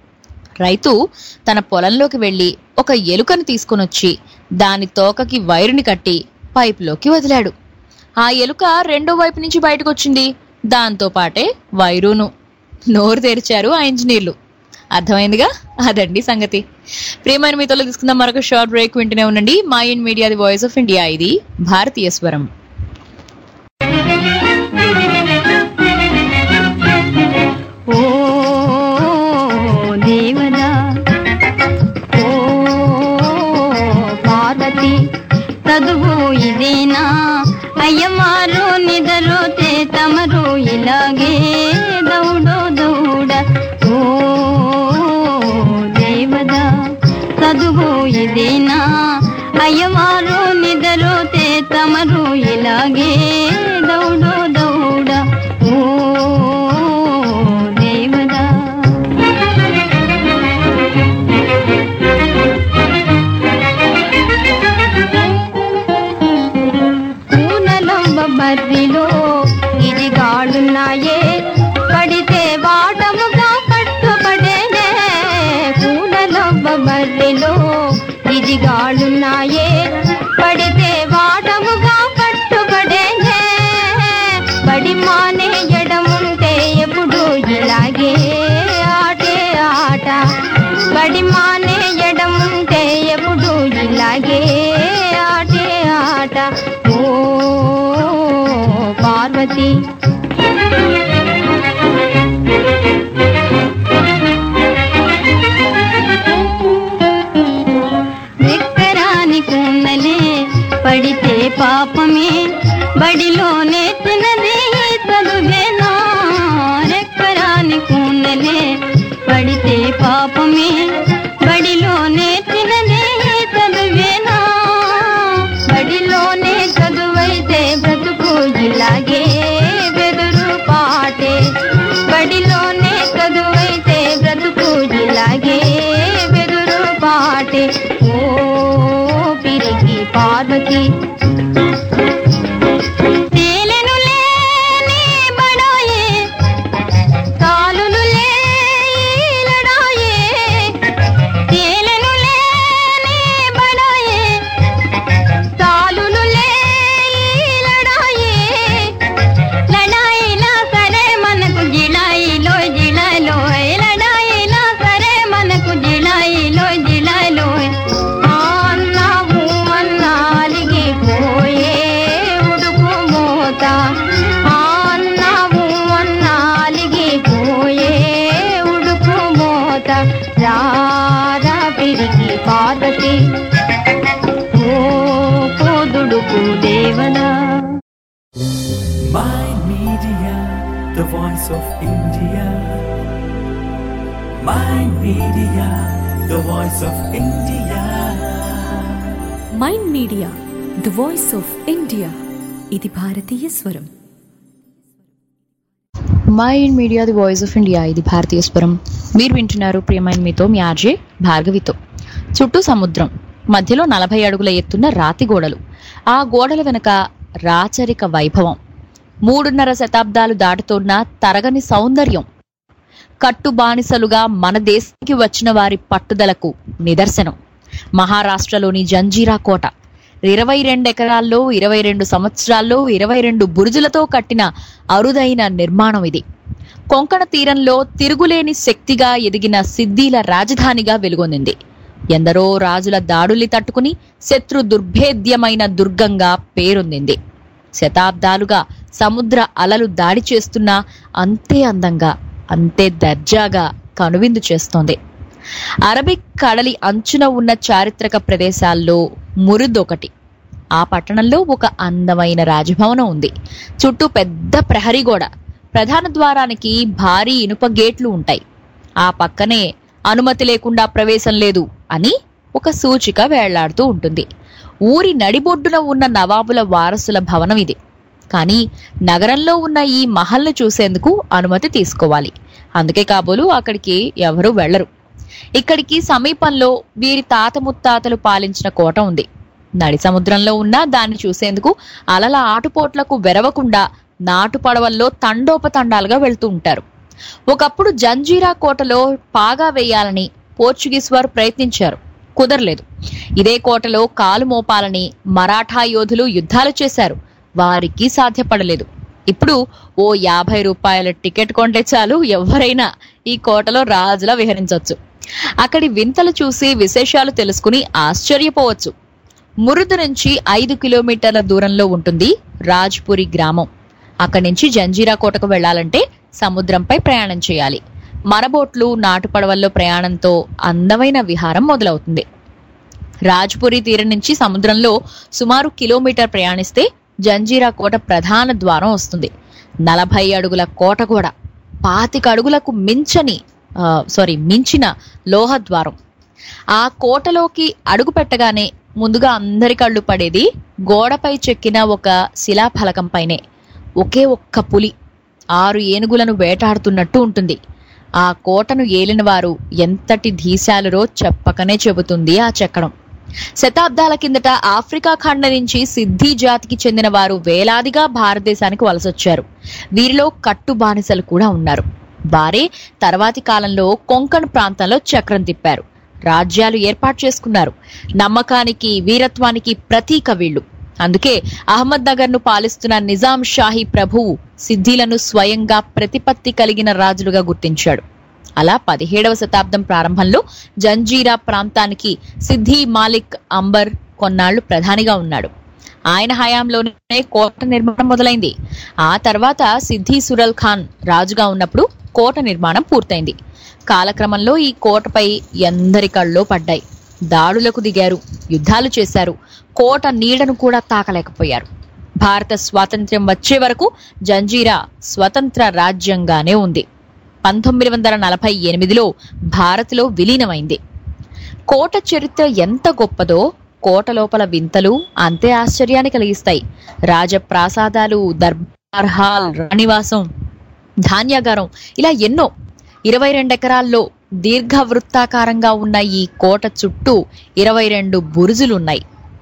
రైతు తన పొలంలోకి వెళ్లి ఒక ఎలుకను తీసుకొనొచ్చి దాని తోకకి వైరుని కట్టి పైపులోకి వదిలాడు ఆ ఎలుక రెండో వైపు నుంచి బయటకు వచ్చింది దాంతో పాటే వైరును నోరు తెరిచారు ఆ ఇంజనీర్లు అర్థమైందిగా అదండి సంగతి ప్రియమైన మీతో తీసుకుందాం మరొక షార్ట్ బ్రేక్ వింటూనే ఉండండి mind media the voice of India ఇది భారతీయ స్వరం ఓ చదువు ఇదేనా అయ్యవారు నిద్రోతే తమరు ఇలాగే దౌడు దౌడ ఓ దేవదా పూనలో బర్రిలో ఇది గాడున్నాయే పడితే వాటముగా కట్టుబడేనే పూనలో బర్రిలో ఇది గాడున్నాయే పడితే వాటముగా కట్టుబడేనే బడి మానే ఎడముంటే ఎప్పుడు ఇలాగే ఆటే ఆట బడి మానే ఎడముంటే ఎప్పుడు ఇలాగే ఆటే ఆట ఓ పార్వతి ఎక్కరాని కుందలే పడితే పాపమే బడిలోనే తినదే చదువేనా రెక్కరాని కుందలే పడితే పాపమే బడిలోనే తినదే చదువేనా బడిలోనే చదువైతే బ్రతుకు ఇలాగే బెదురు పాటే బడిలోనే చదువైతే బ్రతుకు ఇలాగే బెదురు పాటే ఓ పిరికి పార్వతి తేలెనులే నీ బడాయే కాలులు లే ఈలడాయే తేలెనులే నీ బడాయే కాలులు లే ఈలడాయే లడాయిలా సరే మనకు జిలాయిలో జిలాయిలో లడాయిలా సరే మనకు జిలాయిలో జిలాయిలో అన్నావు అన్నాలిగి పోయే ఉడుకు మోత అన్నావు అన్నాలిగి పోయే ఉడుకు మోత రారా పిరికి పార్వతి ఓ కోదుడుకు దేవదా My Media, the voice of India. My Media, the voice of India. Mind media the voice of India ఇది భారతీయ స్వరం mind media the voice of India ఇది భారతీయ స్వరం మీరు వింటున్నారు ప్రియమైన మీతో మీ ఆర్జే భార్గవితో చుట్టూ సముద్రం మధ్యలో నలభై అడుగుల ఎత్తున్న రాతి గోడలు ఆ గోడల వెనుక రాచరిక వైభవం మూడున్నర శతాబ్దాలు దాటుతున్న తరగని సౌందర్యం కట్టు బానిసలుగా మన దేశానికి వచ్చిన వారి పట్టుదలకు నిదర్శనం మహారాష్ట్రలోని జంజీరా కోట ఇరవై రెండు ఎకరాల్లో ఇరవై రెండు సంవత్సరాల్లో ఇరవై రెండు బురుజులతో కట్టిన అరుదైన నిర్మాణం ఇది కొంకణ తీరంలో తిరుగులేని శక్తిగా ఎదిగిన సిద్దిల రాజధానిగా వెలుగొందింది ఎందరో రాజుల దాడుల్ని తట్టుకుని శత్రు దుర్భేద్యమైన దుర్గంగా పేరొందింది శతాబ్దాలుగా సముద్ర అలలు దాడి చేస్తున్నా అంతే అందంగా అంతే దర్జాగా కనువిందు చేస్తోంది అరబిక్ కడలి అంచున ఉన్న చారిత్రక ప్రదేశాల్లో మురుదొకటి ఆ పట్టణంలో ఒక అందమైన రాజభవనం ఉంది చుట్టూ పెద్ద ప్రహరీ గోడ ప్రధాన ద్వారానికి భారీ ఇనుప గేట్లు ఉంటాయి ఆ పక్కనే అనుమతి లేకుండా ప్రవేశం లేదు అని ఒక సూచిక వేళ్లాడుతూ ఉంటుంది ఊరి నడిబొడ్డున ఉన్న నవాబుల వారసుల భవనం ఇది కానీ నగరంలో ఉన్న ఈ మహల్ను చూసేందుకు అనుమతి తీసుకోవాలి అందుకే కాబోలు అక్కడికి ఎవరూ వెళ్లరు ఇక్కడికి సమీపంలో వీరి తాత ముత్తాతలు పాలించిన కోట ఉంది నడి సముద్రంలో ఉన్న దాన్ని చూసేందుకు అలల ఆటుపోట్లకు వెరవకుండా నాటు పడవల్లో తండోపతండాలుగా వెళ్తూ ఉంటారు ఒకప్పుడు జంజీరా కోటలో పాగా వేయాలని పోర్చుగీస్ వారు ప్రయత్నించారు కుదరలేదు ఇదే కోటలో కాలు మోపాలని మరాఠా యోధులు యుద్ధాలు చేశారు వారికి సాధ్యపడలేదు ఇప్పుడు ఓ యాభై రూపాయల టికెట్ కొంటే చాలు ఎవరైనా ఈ కోటలో రాజులా విహరించవచ్చు అక్కడి వింతలు చూసి విశేషాలు తెలుసుకుని ఆశ్చర్యపోవచ్చు మురుదు నుంచి ఐదు కిలోమీటర్ల దూరంలో ఉంటుంది రాజ్పురి గ్రామం అక్కడి నుంచి జంజీరా కోటకు వెళ్లాలంటే సముద్రంపై ప్రయాణం చేయాలి మరబోట్లు నాటు పడవల్లో ప్రయాణంతో అందమైన విహారం మొదలవుతుంది రాజ్పురి తీరం నుంచి సముద్రంలో సుమారు కిలోమీటర్ ప్రయాణిస్తే జంజీరా కోట ప్రధాన ద్వారం వస్తుంది నలభై అడుగుల కోట కూడా పాతిక అడుగులకు మించని ఆ, సారీ మించిన లోహ ద్వారం ఆ కోటలోకి అడుగు పెట్టగానే ముందుగా అందరి కళ్ళు పడేది గోడపై చెక్కిన ఒక శిలాఫలకం పైనే ఒకే ఒక్క పులి ఆరు ఏనుగులను వేటాడుతున్నట్టు ఉంటుంది ఆ కోటను ఏలినవారు ఎంతటి ధీశాలురో చెప్పకనే చెబుతుంది ఆ చెక్కడం శతాబ్దాల కిందట ఆఫ్రికా ఖండ నుంచి సిద్ధి జాతికి చెందిన వారు వేలాదిగా భారతదేశానికి వలసొచ్చారు వీరిలో కట్టు బానిసలు కూడా ఉన్నారు వారే తర్వాతి కాలంలో కొంకణ్ ప్రాంతంలో చక్రం తిప్పారు రాజ్యాలు ఏర్పాటు చేసుకున్నారు నమ్మకానికి వీరత్వానికి ప్రతీక వీళ్ళు అందుకే అహ్మద్ నగర్ ను పాలిస్తున్న నిజాం షాహీ ప్రభువు సిద్ధిలను స్వయంగా ప్రతిపత్తి కలిగిన రాజులుగా గుర్తించాడు అలా పదిహేడవ శతాబ్దం ప్రారంభంలో జంజీరా ప్రాంతానికి సిద్ధి మాలిక్ అంబర్ కొన్నాళ్లు ప్రధానిగా ఉన్నాడు ఆయన హయాంలోనే కోట నిర్మాణం మొదలైంది ఆ తర్వాత సిద్ధి సురల్ ఖాన్ రాజుగా ఉన్నప్పుడు కోట నిర్మాణం పూర్తయింది కాలక్రమంలో ఈ కోటపై ఎందరి కళ్ళో పడ్డాయి దాడులకు దిగారు యుద్ధాలు చేశారు కోట నీడను కూడా తాకలేకపోయారు భారత స్వాతంత్ర్యం వచ్చే వరకు జంజీరా స్వతంత్ర రాజ్యంగానే ఉంది పంతొమ్మిది వందల నలభై ఎనిమిదిలో భారత్లో విలీనమైంది కోట చరిత్ర ఎంత గొప్పదో కోట లోపల వింతలు అంతే ఆశ్చర్యాన్ని కలిగిస్తాయి రాజప్రాసాదాలు దర్బార్ హాల్ రాణివాసం ధాన్యాగారం ఇలా ఎన్నో ఇరవై రెండు ఎకరాల్లో దీర్ఘ వృత్తాకారంగా ఉన్న ఈ కోట చుట్టూ ఇరవై రెండు బురుజులున్నాయి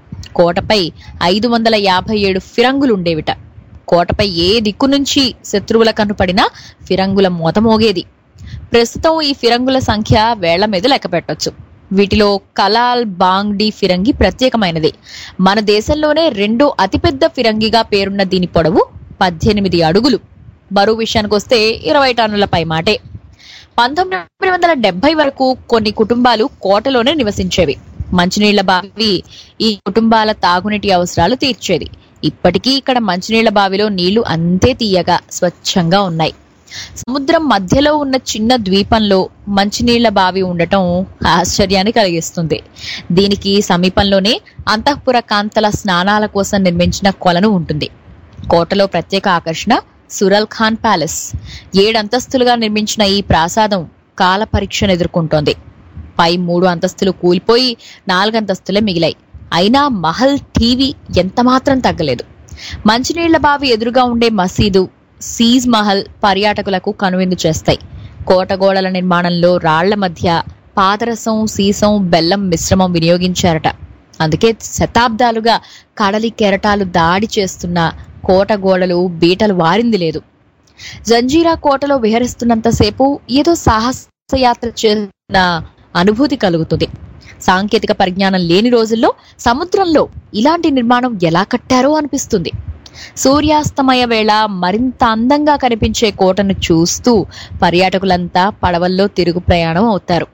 కోటపై ఐదు వందల యాభై ఏడు ఫిరంగులుండేవిట కోటపై ఏ దిక్కు నుంచి శత్రువుల కనుపడినా ఫిరంగుల మోత మోగేది ప్రస్తుతం ఈ ఫిరంగుల సంఖ్య వేళ్ల మీద లెక్క పెట్టొచ్చు వీటిలో కలాల్ బాంగ్డి ఫిరంగి ప్రత్యేకమైనది మన దేశంలోనే రెండో అతిపెద్ద ఫిరంగిగా పేరున్న దీని పొడవు పద్దెనిమిది అడుగులు బరువు విషయానికి వస్తే ఇరవై టన్నుల పై మాటే పంతొమ్మిది వందల డెబ్బై వరకు కొన్ని కుటుంబాలు కోటలోనే నివసించేవి మంచినీళ్ల బావి ఈ కుటుంబాల తాగునీటి అవసరాలు తీర్చేది ఇప్పటికీ ఇక్కడ మంచినీళ్ల బావిలో నీళ్లు అంతే తీయగా స్వచ్ఛంగా ఉన్నాయి సముద్రం మధ్యలో ఉన్న చిన్న ద్వీపంలో మంచినీళ్ల బావి ఉండటం ఆశ్చర్యాన్ని కలిగిస్తుంది దీనికి సమీపంలోనే అంతఃపుర కాంతల స్నానాల కోసం నిర్మించిన కొలను ఉంటుంది కోటలో ప్రత్యేక ఆకర్షణ సురల్ ఖాన్ ప్యాలెస్ ఏడంతస్తులుగా నిర్మించిన ఈ ప్రాసాదం కాల పరీక్షను ఎదుర్కొంటోంది పై మూడు అంతస్తులు కూలిపోయి నాలుగంతస్తులే మిగిలాయి అయినా మహల్ టీవీ ఎంత మాత్రం తగ్గలేదు మంచినీళ్ల బావి ఎదురుగా ఉండే మసీదు సీజ్ మహల్ పర్యాటకులకు కనువిందు చేస్తాయి కోట గోడల నిర్మాణంలో రాళ్ల మధ్య పాదరసం సీసం బెల్లం మిశ్రమం వినియోగించారట అందుకే శతాబ్దాలుగా కడలి కెరటాలు దాడి చేస్తున్న కోట గోడలు బీటలు వారింది లేదు జంజీరా కోటలో విహరిస్తున్నంతసేపు ఏదో సాహసయాత్ర చేసిన అనుభూతి కలుగుతుంది సాంకేతిక పరిజ్ఞానం లేని రోజుల్లో సముద్రంలో ఇలాంటి నిర్మాణం ఎలా కట్టారో అనిపిస్తుంది సూర్యాస్తమయ వేళ మరింత అందంగా కనిపించే కోటను చూస్తూ పర్యాటకులంతా పడవల్లో తిరుగు ప్రయాణం అవుతారు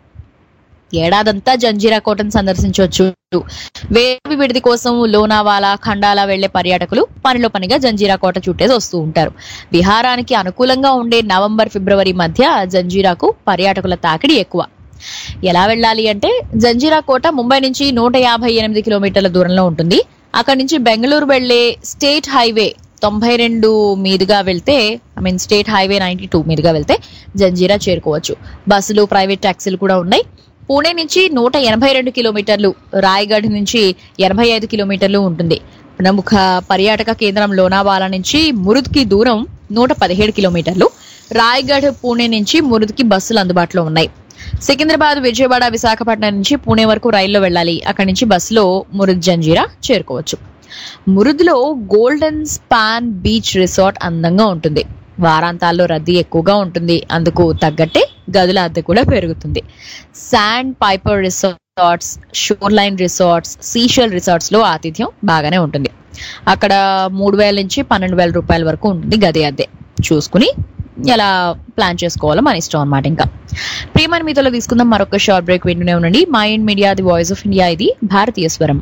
ఏడాదంతా జంజీరా కోటను సందర్శించవచ్చు వేవి విడిది కోసం లోనావాలా ఖండాలా వెళ్లే పర్యాటకులు పనిలో పనిగా జంజీరా కోట చుట్టేసి వస్తూ ఉంటారు విహారానికి అనుకూలంగా ఉండే నవంబర్ ఫిబ్రవరి మధ్య జంజీరాకు పర్యాటకుల తాకిడి ఎక్కువ ఎలా వెళ్ళాలి అంటే జంజీరా కోట ముంబై నుంచి నూట యాభై ఎనిమిది కిలోమీటర్ల దూరంలో ఉంటుంది అక్కడి నుంచి బెంగళూరు వెళ్లే స్టేట్ హైవే తొంభై రెండు మీదుగా వెళ్తే I mean state highway ninety two మీదుగా వెళ్తే జంజీరా చేరుకోవచ్చు బస్సులు ప్రైవేట్ ట్యాక్సీలు కూడా ఉన్నాయి పూణే నుంచి నూట ఎనభై రెండు కిలోమీటర్లు రాయగఢ్ నుంచి ఎనభై ఐదు కిలోమీటర్లు ఉంటుంది ప్రముఖ పర్యాటక కేంద్రం లోనావాలా నుంచి మురుద్కి దూరం నూట పదిహేడు కిలోమీటర్లు రాయగఢ్ పూణే నుంచి మురుద్కి బస్సులు అందుబాటులో ఉన్నాయి సికింద్రాబాద్ విజయవాడ విశాఖపట్నం నుంచి పూణే వరకు రైల్లో వెళ్ళాలి అక్కడి నుంచి బస్సులో మురుద్ జంజీరా చేరుకోవచ్చు మురుద్లో గోల్డెన్ స్పాన్ బీచ్ రిసార్ట్ అందంగా ఉంటుంది వారాంతాల్లో రద్దీ ఎక్కువగా ఉంటుంది అందుకు తగ్గట్టే గదుల అద్దె కూడా పెరుగుతుంది sandpiper resorts shoreline resorts seashell resorts లో ఆతిథ్యం బాగానే ఉంటుంది అక్కడ మూడు వేల నుంచి పన్నెండు వేల రూపాయల వరకు ఉంటుంది గది అద్దె చూసుకుని ఎలా ప్లాన్ చేసుకోవాలో మన ఇష్టం అనమాట ఇంకా ప్రియమైన మీతో తీసుకుందాం మరొక షార్ట్ బ్రేక్ వింటూనే ఉండండి mind media the voice of India ఇది భారతీయ స్వరం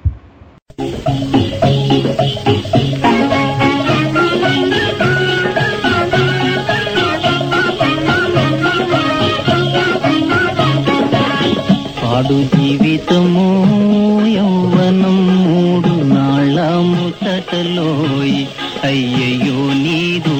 పాడు జీవితము యౌవనం మూడు నాళ్ళ ముసటలోయి అయ్యయ్యో నీదు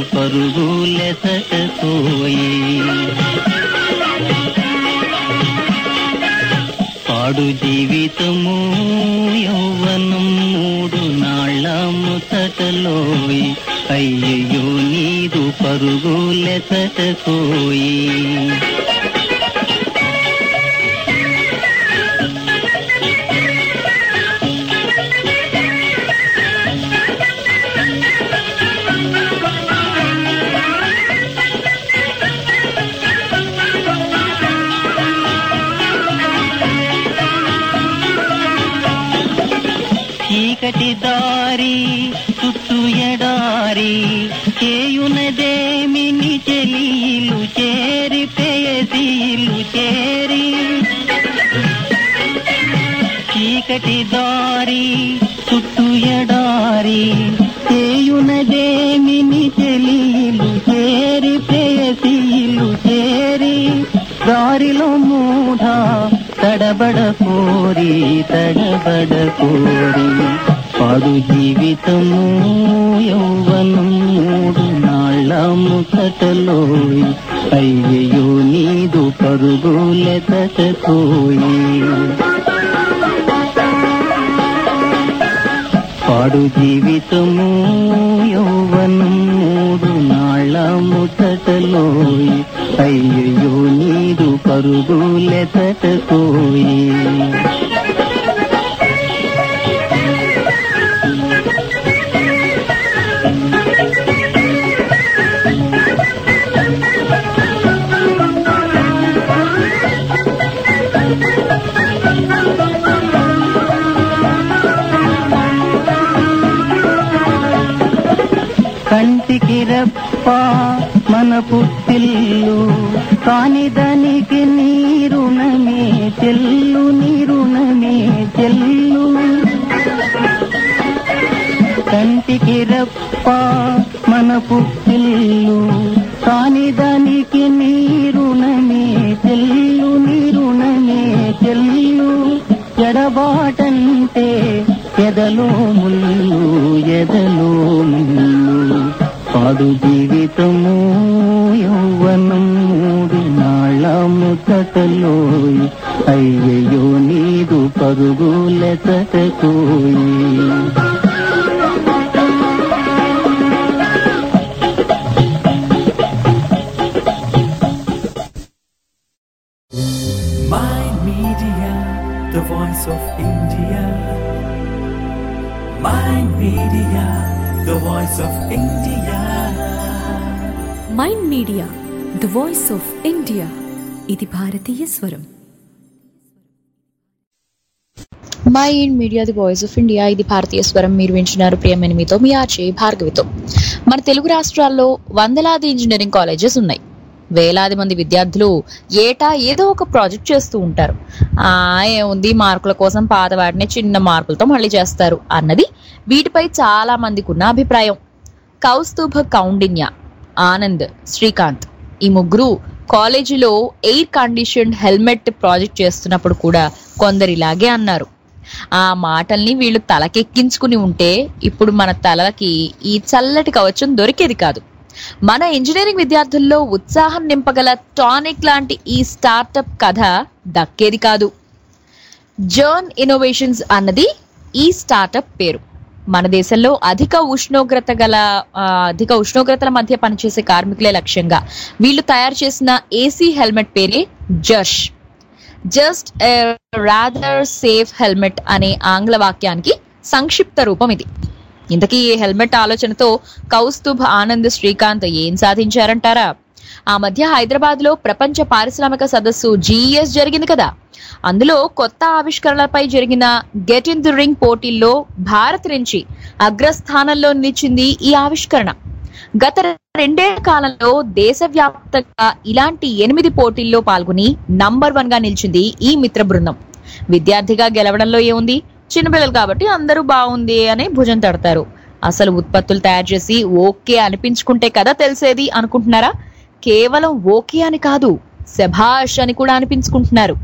పరుగులెసటతోయి పాడు జీవితము యౌవనం మూడు నాళ్ళ ముసటలోయి అయ్యయ్యో నీదు పరుగులెసటకోయి చీకటి దారి చుట్టూ ఎడారి చేయునదేమిని చెలీలు చేరి పేసీలు చేరి చీకటి దారి చుట్టూ ఎడారి చేయునదేమిని చెలీలు చేరి పేసీలు చేరి దారిలో మూఢ తడబడ కోరి తడబడ కోరి పాడు జీవితము యౌవనం మూడు నాళ్ళ ముసటలోయి అయ్యయ్యో నీదు పరుగులెతకోయి పాడు జీవితము యౌవనం మూడు నాళ్ళ ముసటలోయి అయ్యయ్యో నీదు పరుగులెతకోయి కంటికి రెప్ప మన పుట్టిల్లు కాని దానికి నీరుణమే చెల్లు నీరుణమే చెల్లు కంటికి రెప్ప మన పుట్టిల్లు కాని దానికి నీరుణమే చెల్లు నీరుణమే చెల్లు ఎడబాటంటే ఎదలో ముళ్ళు ఎదలో ముళ్ళు పాడు జీవితము యౌవనం మూడు నాళ్ళ ముసటలోయి అయ్యయ్యో నీదు పరుగులెతకోయి Mind Media, the voice of India. Mind Media, the voice of India. Mind media the voice of India ఇది భారతీయ స్వరం mind media the voice of India ఇది భారతీయ స్వరం మీరు వింటున్నారు ప్రియమైన మీతో మీ ఆర్చే భార్గవితో మన తెలుగు రాష్ట్రాల్లో వందలాది ఇంజనీరింగ్ కాలేజెస్ ఉన్నాయి వేలాది మంది విద్యార్థులు ఏటా ఏదో ఒక ప్రాజెక్ట్ చేస్తూ ఉంటారు ఆ ఏముంది మార్కుల కోసం పాత వాటిని చిన్న మార్కులతో మళ్ళీ చేస్తారు అన్నది వీటిపై చాలా మందికి ఉన్న అభిప్రాయం కౌస్తుభ కౌండిన్య ఆనంద్ శ్రీకాంత్ ఈ ముగ్గురు కాలేజీలో ఎయిర్ కండిషన్ హెల్మెట్ ప్రాజెక్ట్ చేస్తున్నప్పుడు కూడా కొందరిలాగే అన్నారు ఆ మాటల్ని వీళ్ళు తలకెక్కించుకుని ఉంటే ఇప్పుడు మన తలకి ఈ చల్లటి కవచం దొరికేది కాదు మన ఇంజనీరింగ్ విద్యార్థుల్లో ఉత్సాహం నింపగల టానిక్ లాంటి ఈ స్టార్టప్ కథ దక్కేది కాదు జర్న్ ఇన్నోవేషన్స్ అన్నది ఈ స్టార్టప్ పేరు మన దేశంలో అధిక ఉష్ణోగ్రత గల ఆ, అధిక ఉష్ణోగ్రతల మధ్య పనిచేసే కార్మికులే లక్ష్యంగా వీళ్ళు తయారు చేసిన ఏసీ హెల్మెట్ పేరే జర్ష్ జస్ట్ రాదర్ సేఫ్ హెల్మెట్ అనే ఆంగ్ల వాక్యానికి సంక్షిప్త రూపం ఇది ఇంతకీ ఈ హెల్మెట్ ఆలోచనతో కౌస్తుభ్ ఆనంద్ శ్రీకాంత్ ఏం సాధించారంటారా ఆ మధ్య హైదరాబాద్ లో ప్రపంచ పారిశ్రామిక సదస్సు జీఈఎస్ జరిగింది కదా అందులో కొత్త ఆవిష్కరణలపై జరిగిన గెట్ ఇన్ ది రింగ్ పోటీల్లో భారత్ నుంచి అగ్రస్థానంలో నిలిచింది ఈ ఆవిష్కరణ గత రెండేళ్ల కాలంలో దేశవ్యాప్తంగా ఇలాంటి ఎనిమిది పోటీల్లో పాల్గొని నంబర్ వన్ గా నిలిచింది ఈ మిత్ర బృందం విద్యార్థిగా గెలవడంలో ఏముంది చిన్నపిల్లలు కాబట్టి అందరూ బాగుంది అని భుజం తడతారు అసలు ఉత్పత్తులు తయారు చేసి ఓకే అనిపించుకుంటే కదా తెలిసేది అనుకుంటున్నారా కేవలం ఓకే అని కాదు శభాష్ అని కూడా అనిపించుకుంటున్నారు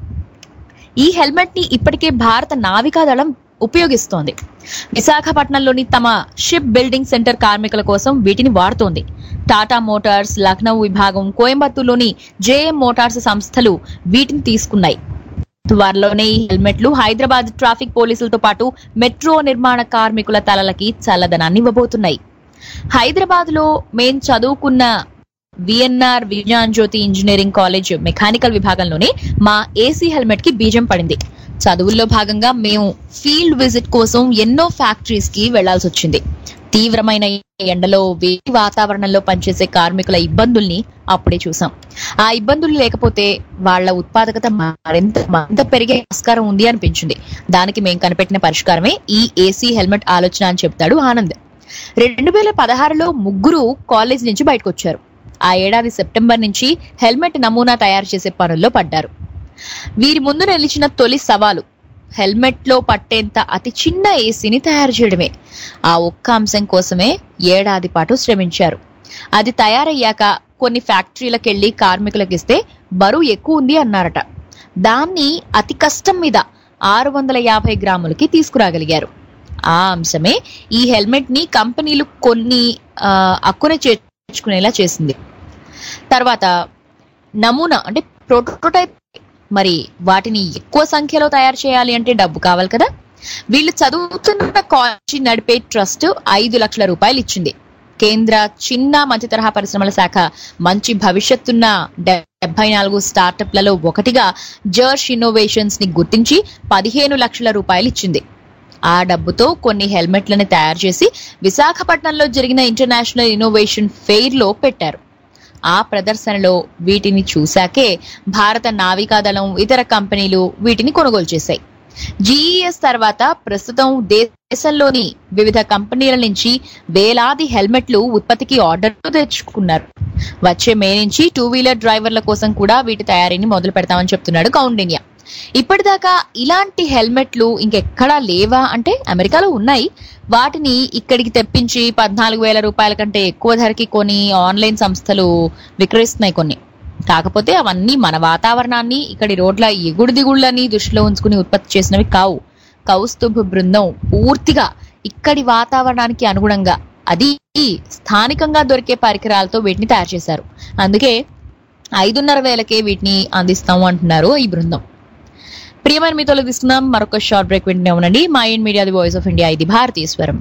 ఈ హెల్మెట్ ని ఇప్పటికే భారత నావికాదళం ఉపయోగిస్తోంది విశాఖపట్నంలోని తమ షిప్ బిల్డింగ్ సెంటర్ కార్మికుల కోసం వీటిని వాడుతోంది టాటా మోటార్స్ లక్నౌ విభాగం కోయంబత్తూర్లోని జేఎం మోటార్స్ సంస్థలు వీటిని తీసుకున్నాయి త్వరలోనే ఈ హెల్మెట్లు హైదరాబాద్ ట్రాఫిక్ పోలీసులతో పాటు మెట్రో నిర్మాణ కార్మికుల తలలకి చల్లదనాన్ని ఇవ్వబోతున్నాయి హైదరాబాద్ లో మేం చదువుకున్న VNR Vignan Jyothi engineering college mechanical విభాగంలోనే మా ఏసీ హెల్మెట్ కి బీజం పడింది చదువుల్లో భాగంగా మేము ఫీల్డ్ విజిట్ కోసం ఎన్నో ఫ్యాక్టరీస్ కి వెళ్లాల్సి వచ్చింది తీవ్రమైన ఎండలో వేడి వాతావరణంలో పనిచేసే కార్మికుల ఇబ్బందుల్ని అప్పుడే చూసాం ఆ ఇబ్బందులు లేకపోతే వాళ్ళ ఉత్పాదకత మరింత మరింత పెరిగే ఆస్కారం ఉంది అనిపించింది దానికి మేము కనిపెట్టిన పరిష్కారమే ఈ ఏసీ హెల్మెట్ ఆలోచన అని చెప్తాడు ఆనంద్ రెండు వేల పదహారులో ముగ్గురు కాలేజ్ నుంచి బయటకు వచ్చారు ఆ ఏడాది సెప్టెంబర్ నుంచి హెల్మెట్ నమూనా తయారు చేసే పనుల్లో పడ్డారు వీరి ముందు నిలిచిన తొలి సవాలు హెల్మెట్ లో పట్టేంత అతి చిన్న ఏసీని తయారు చేయడమే ఆ ఒక్క అంశం కోసమే ఏడాది పాటు శ్రమించారు అది తయారయ్యాక కొన్ని ఫ్యాక్టరీలకెళ్లి కార్మికులకు ఇస్తే బరువు ఎక్కువ ఉంది అన్నారట దాన్ని అతి కష్టం మీద ఆరు వందల యాభై గ్రాములకి తీసుకురాగలిగారు ఆ అంశమే ఈ హెల్మెట్ ని కంపెనీలు కొన్ని ఆ, అక్కున చేర్చుకునేలా చేసింది తర్వాత నమూనా అంటే ప్రోటోటైప్ మరి వాటిని ఎక్కువ సంఖ్యలో తయారు చేయాలి అంటే డబ్బు కావాలి కదా వీళ్ళు చదువుతున్న కాలేజీ నడిపే ట్రస్ట్ ఐదు లక్షల రూపాయలు ఇచ్చింది కేంద్ర చిన్న మధ్య తరహా పరిశ్రమల శాఖ మంచి భవిష్యత్తున్న డెబ్బై నాలుగు స్టార్టప్లలో ఒకటిగా జర్ష్ ఇన్నోవేషన్స్ ని గుర్తించి పదిహేను లక్షల రూపాయలు ఇచ్చింది ఆ డబ్బుతో కొన్ని హెల్మెట్లను తయారు చేసి విశాఖపట్నంలో జరిగిన ఇంటర్నేషనల్ ఇన్నోవేషన్ ఫెయిర్ లో పెట్టారు ఆ ప్రదర్శనలో వీటిని చూశాకే భారత నావికాదళం ఇతర కంపెనీలు వీటిని కొనుగోలు చేశాయి జీఈఎస్ తర్వాత ప్రస్తుతం దేశంలోని వివిధ కంపెనీల నుంచి వేలాది హెల్మెట్లు ఉత్పత్తికి ఆర్డర్లు తెచ్చుకున్నారు వచ్చే మే నుంచి టూ వీలర్ డ్రైవర్ల కోసం కూడా వీటి తయారీని మొదలు పెడతామని చెప్తున్నాడు కౌండిన్యా ఇప్పటిదాకా ఇలాంటి హెల్మెట్లు ఇంకెక్కడా లేవా అంటే అమెరికాలో ఉన్నాయి వాటిని ఇక్కడికి తెప్పించి పద్నాలుగు వేల రూపాయల కంటే ఎక్కువ ధరకి కొని ఆన్లైన్ సంస్థలు విక్రయిస్తున్నాయి కొన్ని కాకపోతే అవన్నీ మన వాతావరణాన్ని ఇక్కడి రోడ్ల ఎగుడు దిగుళ్ళని దృష్టిలో ఉంచుకుని ఉత్పత్తి చేసినవి కావు కౌస్తుభ బృందం పూర్తిగా ఇక్కడి వాతావరణానికి అనుగుణంగా అది స్థానికంగా దొరికే పరికరాలతో వీటిని తయారు చేశారు అందుకే ఐదున్నర వేలకే వీటిని అందిస్తాము అంటున్నారు ఈ బృందం ప్రియమైన మీతో తీసుకుందాం మరొక షార్ట్ బ్రేక్ వింటూనే ఉండండి mind media the voice of India ఇది భారతీయ స్వరం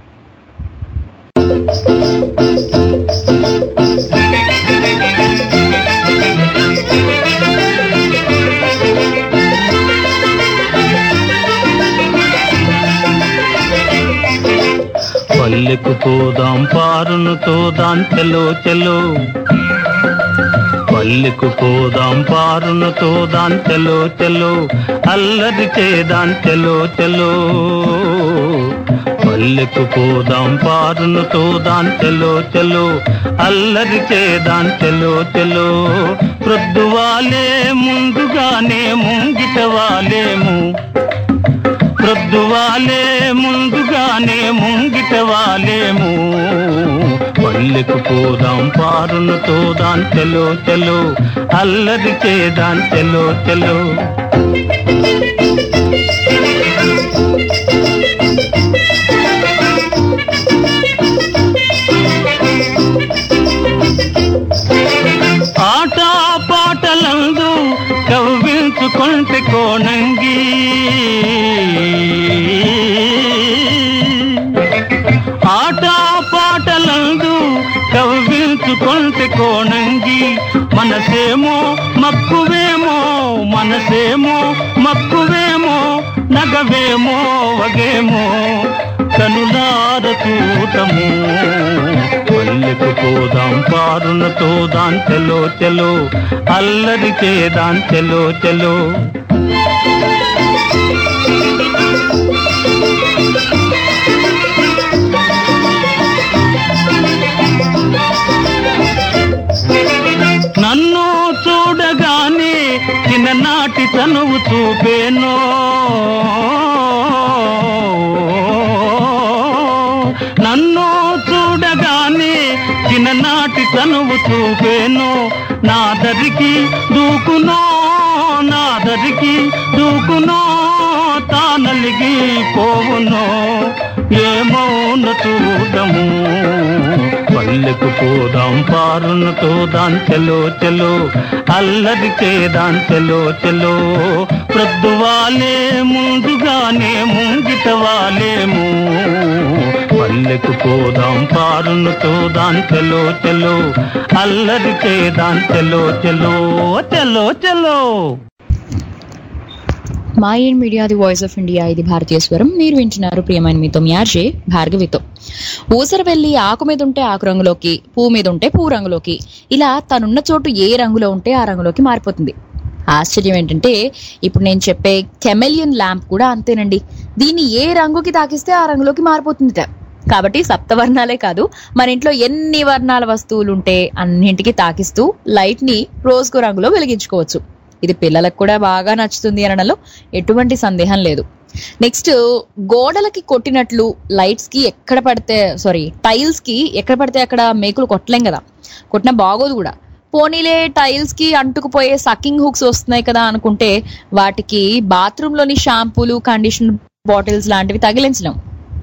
పల్లెకు పోదాం పారును తోదాం చెలో చెలో పల్లెకు పోదాం పారును తోదాం చెలో చెలో అల్లరి చేదాం చెలో చెలో పల్లెకు పోదాం పారును తోదాం చెలో చెలో అల్లరి చేదాం చెలో చెలో ప్రొద్దువాలే ముందుగానే ముంగిట వాలేము ప్రొద్దువాలే ముందుగానే ముంగిట వాలేము పల్లెకు పోదాం పారును తోదాం చెలో చెలో అల్లరి చేదాం చెలో చెలో ఆట పాటలందు కవ్వించుకుంటే కోణంగి ఆట పాటలందు కవ్వించుకుంటే కోణంగి మనసేమో మక్కువేమో మనసేమో మక్కువేమో నగవేమో వగేమో కనులార చూడము పల్లెకు పోదాం పారున తోదాం చెలో చెలో అల్లరి చేదాం చెలో చెలో నన్ను చూడగానే చిన్ననాటి తనువు చూపేనో నన్ను చూడగానే చిన్ననాటి తనువు చూపేను నా దరికి దూకునో నా దరికి దూకునో తానలిగి పోవునో ఏమౌన చూడము పల్లెకు పోదాం పారున తోదాం చెలో చెలో అల్లరి చేదాం చెలో చెలో ప్రొద్దువాలే ముందుగానే ముంగిట వాలేము పల్లెకు పోదాం పారున తోదాం చెలో చెలో అల్లరి చేదాం చెలో చెలో చెలో చెలో mind media the voice of India ఇది భారతీయ స్వరం మీరు వింటున్నారు ప్రియమైన మీతో మ్యార్జే భార్గవితో ఊసర వెళ్ళి ఆకు మీద ఉంటే ఆకు రంగులోకి పువ్వు మీద ఉంటే పువ్వు రంగులోకి ఇలా తనున్న చోటు ఏ రంగులో ఉంటే ఆ రంగులోకి మారిపోతుంది ఆశ్చర్యం ఏంటంటే ఇప్పుడు నేను చెప్పే కెమెలియన్ ల్యాంప్ కూడా అంతేనండి దీన్ని ఏ రంగుకి తాకిస్తే ఆ రంగులోకి మారిపోతుందిట కాబట్టి సప్తవర్ణాలే కాదు మన ఇంట్లో ఎన్ని వర్ణాల వస్తువులు ఉంటే అన్నింటికి తాకిస్తూ లైట్ ని రోజుకో రంగులో వెలిగించుకోవచ్చు ఇది పిల్లలకు కూడా బాగా నచ్చుతుంది అనడంలో ఎటువంటి సందేహం లేదు నెక్స్ట్ గోడలకి కొట్టినట్లు లైట్స్ కి ఎక్కడ పడితే సారీ టైల్స్ కి ఎక్కడ పడితే అక్కడ మేకులు కొట్టలేం కదా కొట్టినా బాగోదు కూడా పోనీలే టైల్స్ కి అంటుకుపోయే సకింగ్ హుక్స్ వస్తున్నాయి కదా అనుకుంటే వాటికి బాత్రూమ్ లోని షాంపూలు కండిషనర్ బాటిల్స్ లాంటివి తగిలించలేం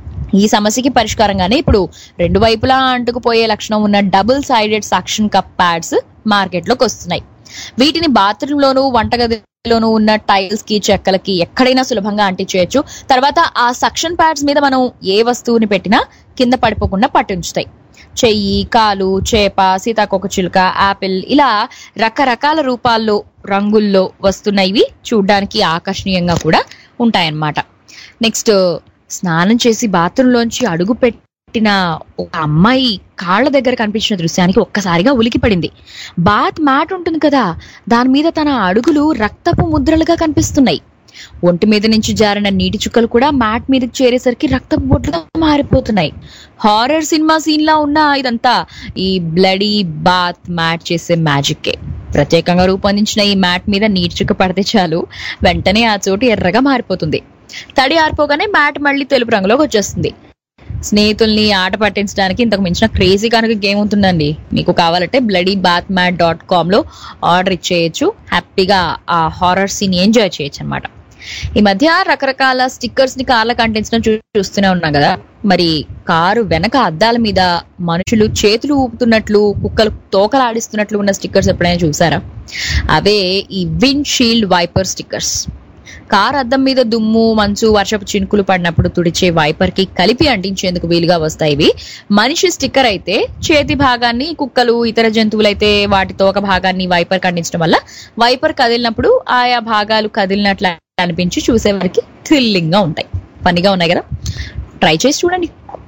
ఈ సమస్యకి పరిష్కారంగానే ఇప్పుడు రెండు వైపులా అంటుకుపోయే లక్షణం ఉన్న double sided suction cup pads మార్కెట్లోకి వస్తున్నాయి వీటిని బాత్రూమ్ లోను వంటగదిలోను ఉన్న టైల్స్ కి చెక్కలకి ఎక్కడైనా సులభంగా అంటించేయచ్చు తర్వాత ఆ సక్షన్ ప్యాడ్స్ మీద మనం ఏ వస్తువుని పెట్టినా కింద పడిపోకుండా పట్టించుతాయి చెయ్యి కాలు చేప సీతాకోక చిలుక యాపిల్ ఇలా రకరకాల రూపాల్లో రంగుల్లో వస్తున్న ఇవి చూడ్డానికి ఆకర్షణీయంగా కూడా ఉంటాయన్నమాట నెక్స్ట్ స్నానం చేసి బాత్రూమ్ లోంచి అడుగు పెట్టిన ఒక అమ్మాయి కాళ్ళ దగ్గర కనిపించిన దృశ్యానికి ఒక్కసారిగా ఉలికి పడింది బాత్ మ్యాట్ ఉంటుంది కదా దాని మీద తన అడుగులు రక్తపు ముద్రలుగా కనిపిస్తున్నాయి ఒంటి మీద నుంచి జారిన నీటి చుక్కలు కూడా మ్యాట్ మీదకి చేరేసరికి రక్తపు బొట్లుగా మారిపోతున్నాయి హారర్ సినిమా సీన్ లా ఉన్న ఇదంతా ఈ బ్లడీ బాత్ మ్యాట్ చేసే మ్యాజిక్కే ప్రత్యేకంగా రూపొందించిన ఈ మ్యాట్ మీద నీటి చుక్క పడితే చాలు వెంటనే ఆ చోటు ఎర్రగా మారిపోతుంది తడి ఆరిపోగానే మ్యాట్ మళ్ళీ తెలుపు రంగులోకి వచ్చేస్తుంది స్నేహితుల్ని ఆట పట్టించడానికి ఇంతకు మించిన క్రేజీ కనుక గేమ్ ఉంటుందండి మీకు కావాలంటే bloody bath mat dot com లో ఆర్డర్ ఇచ్చేయచ్చు హ్యాపీగా ఆ హారర్ సీన్ ఎంజాయ్ చేయొచ్చు అనమాట ఈ మధ్య రకరకాల స్టిక్కర్స్ ని కార్లకు అంటించడం చూ- చూస్తూనే ఉన్నాం కదా మరి కారు వెనక అద్దాల మీద మనుషులు చేతులు ఊపుతున్నట్లు కుక్కలు తోకలాడిస్తున్నట్లు ఉన్న స్టిక్కర్స్ ఎప్పుడైనా చూసారా అవే ఈ windshield wiper stickers car అద్దం మీద దుమ్ము మంచు వర్షపు చినుకులు పడినప్పుడు తుడిచే వైపర్ కి కలిపి అంటించేందుకు వీలుగా వస్తాయి ఇవి మనిషి స్టిక్కర్ అయితే చేతి భాగాన్ని కుక్కలు ఇతర జంతువులైతే వాటి తోక భాగాన్ని వైపర్ అంటించడం వల్ల వైపర్ కదిలినప్పుడు ఆయా భాగాలు కదిలినట్లు అనిపించి చూసేవారికి థ్రిల్లింగ్ గా ఉంటాయి ఫన్నీగా ఉన్నాయి కదా ట్రై చేసి చూడండి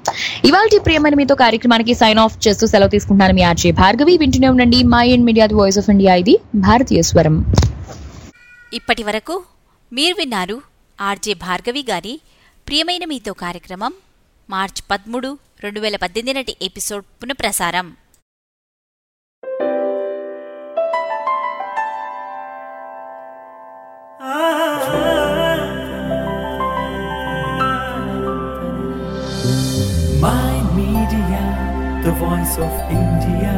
ఇవాళ ప్రియమైన మీతో కార్యక్రమానికి సైన్ ఆఫ్ చేస్తూ సెలవు తీసుకుంటున్నాను మీ ఆర్జే భార్గవి వింటూనే ఉండండి mind media voice of India ఇది భారతీయ స్వరం ఇప్పటి వరకు మీరు విన్నారు ఆర్జే భార్గవి గారి ప్రియమైన మీతో కార్యక్రమం మార్చ్ పదమూడు రెండు వేల పద్దెనిమిది నాటి ఎపిసోడ్ పునఃప్రసారం My Media, the voice of India.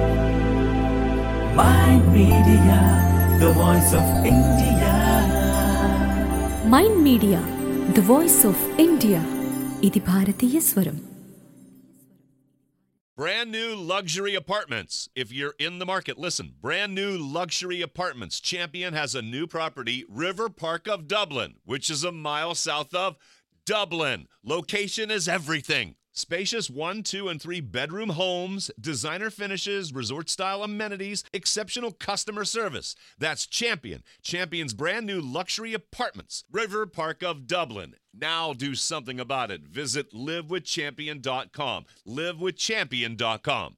My Media, the voice of India. Mind media the voice of India ఇది భారతీయ స్వరం Brand new luxury apartments. If you're in the market, listen. Brand new luxury apartments. Champion has a new property, River Park of Dublin, which is a mile south of Dublin. Location is everything. Spacious one, two, and three bedroom homes, designer finishes, resort style amenities, exceptional customer service. That's Champion. Champion's brand new luxury apartments, River Park of Dublin. Now do something about it. Visit livewithchampion.com. Livewithchampion.com.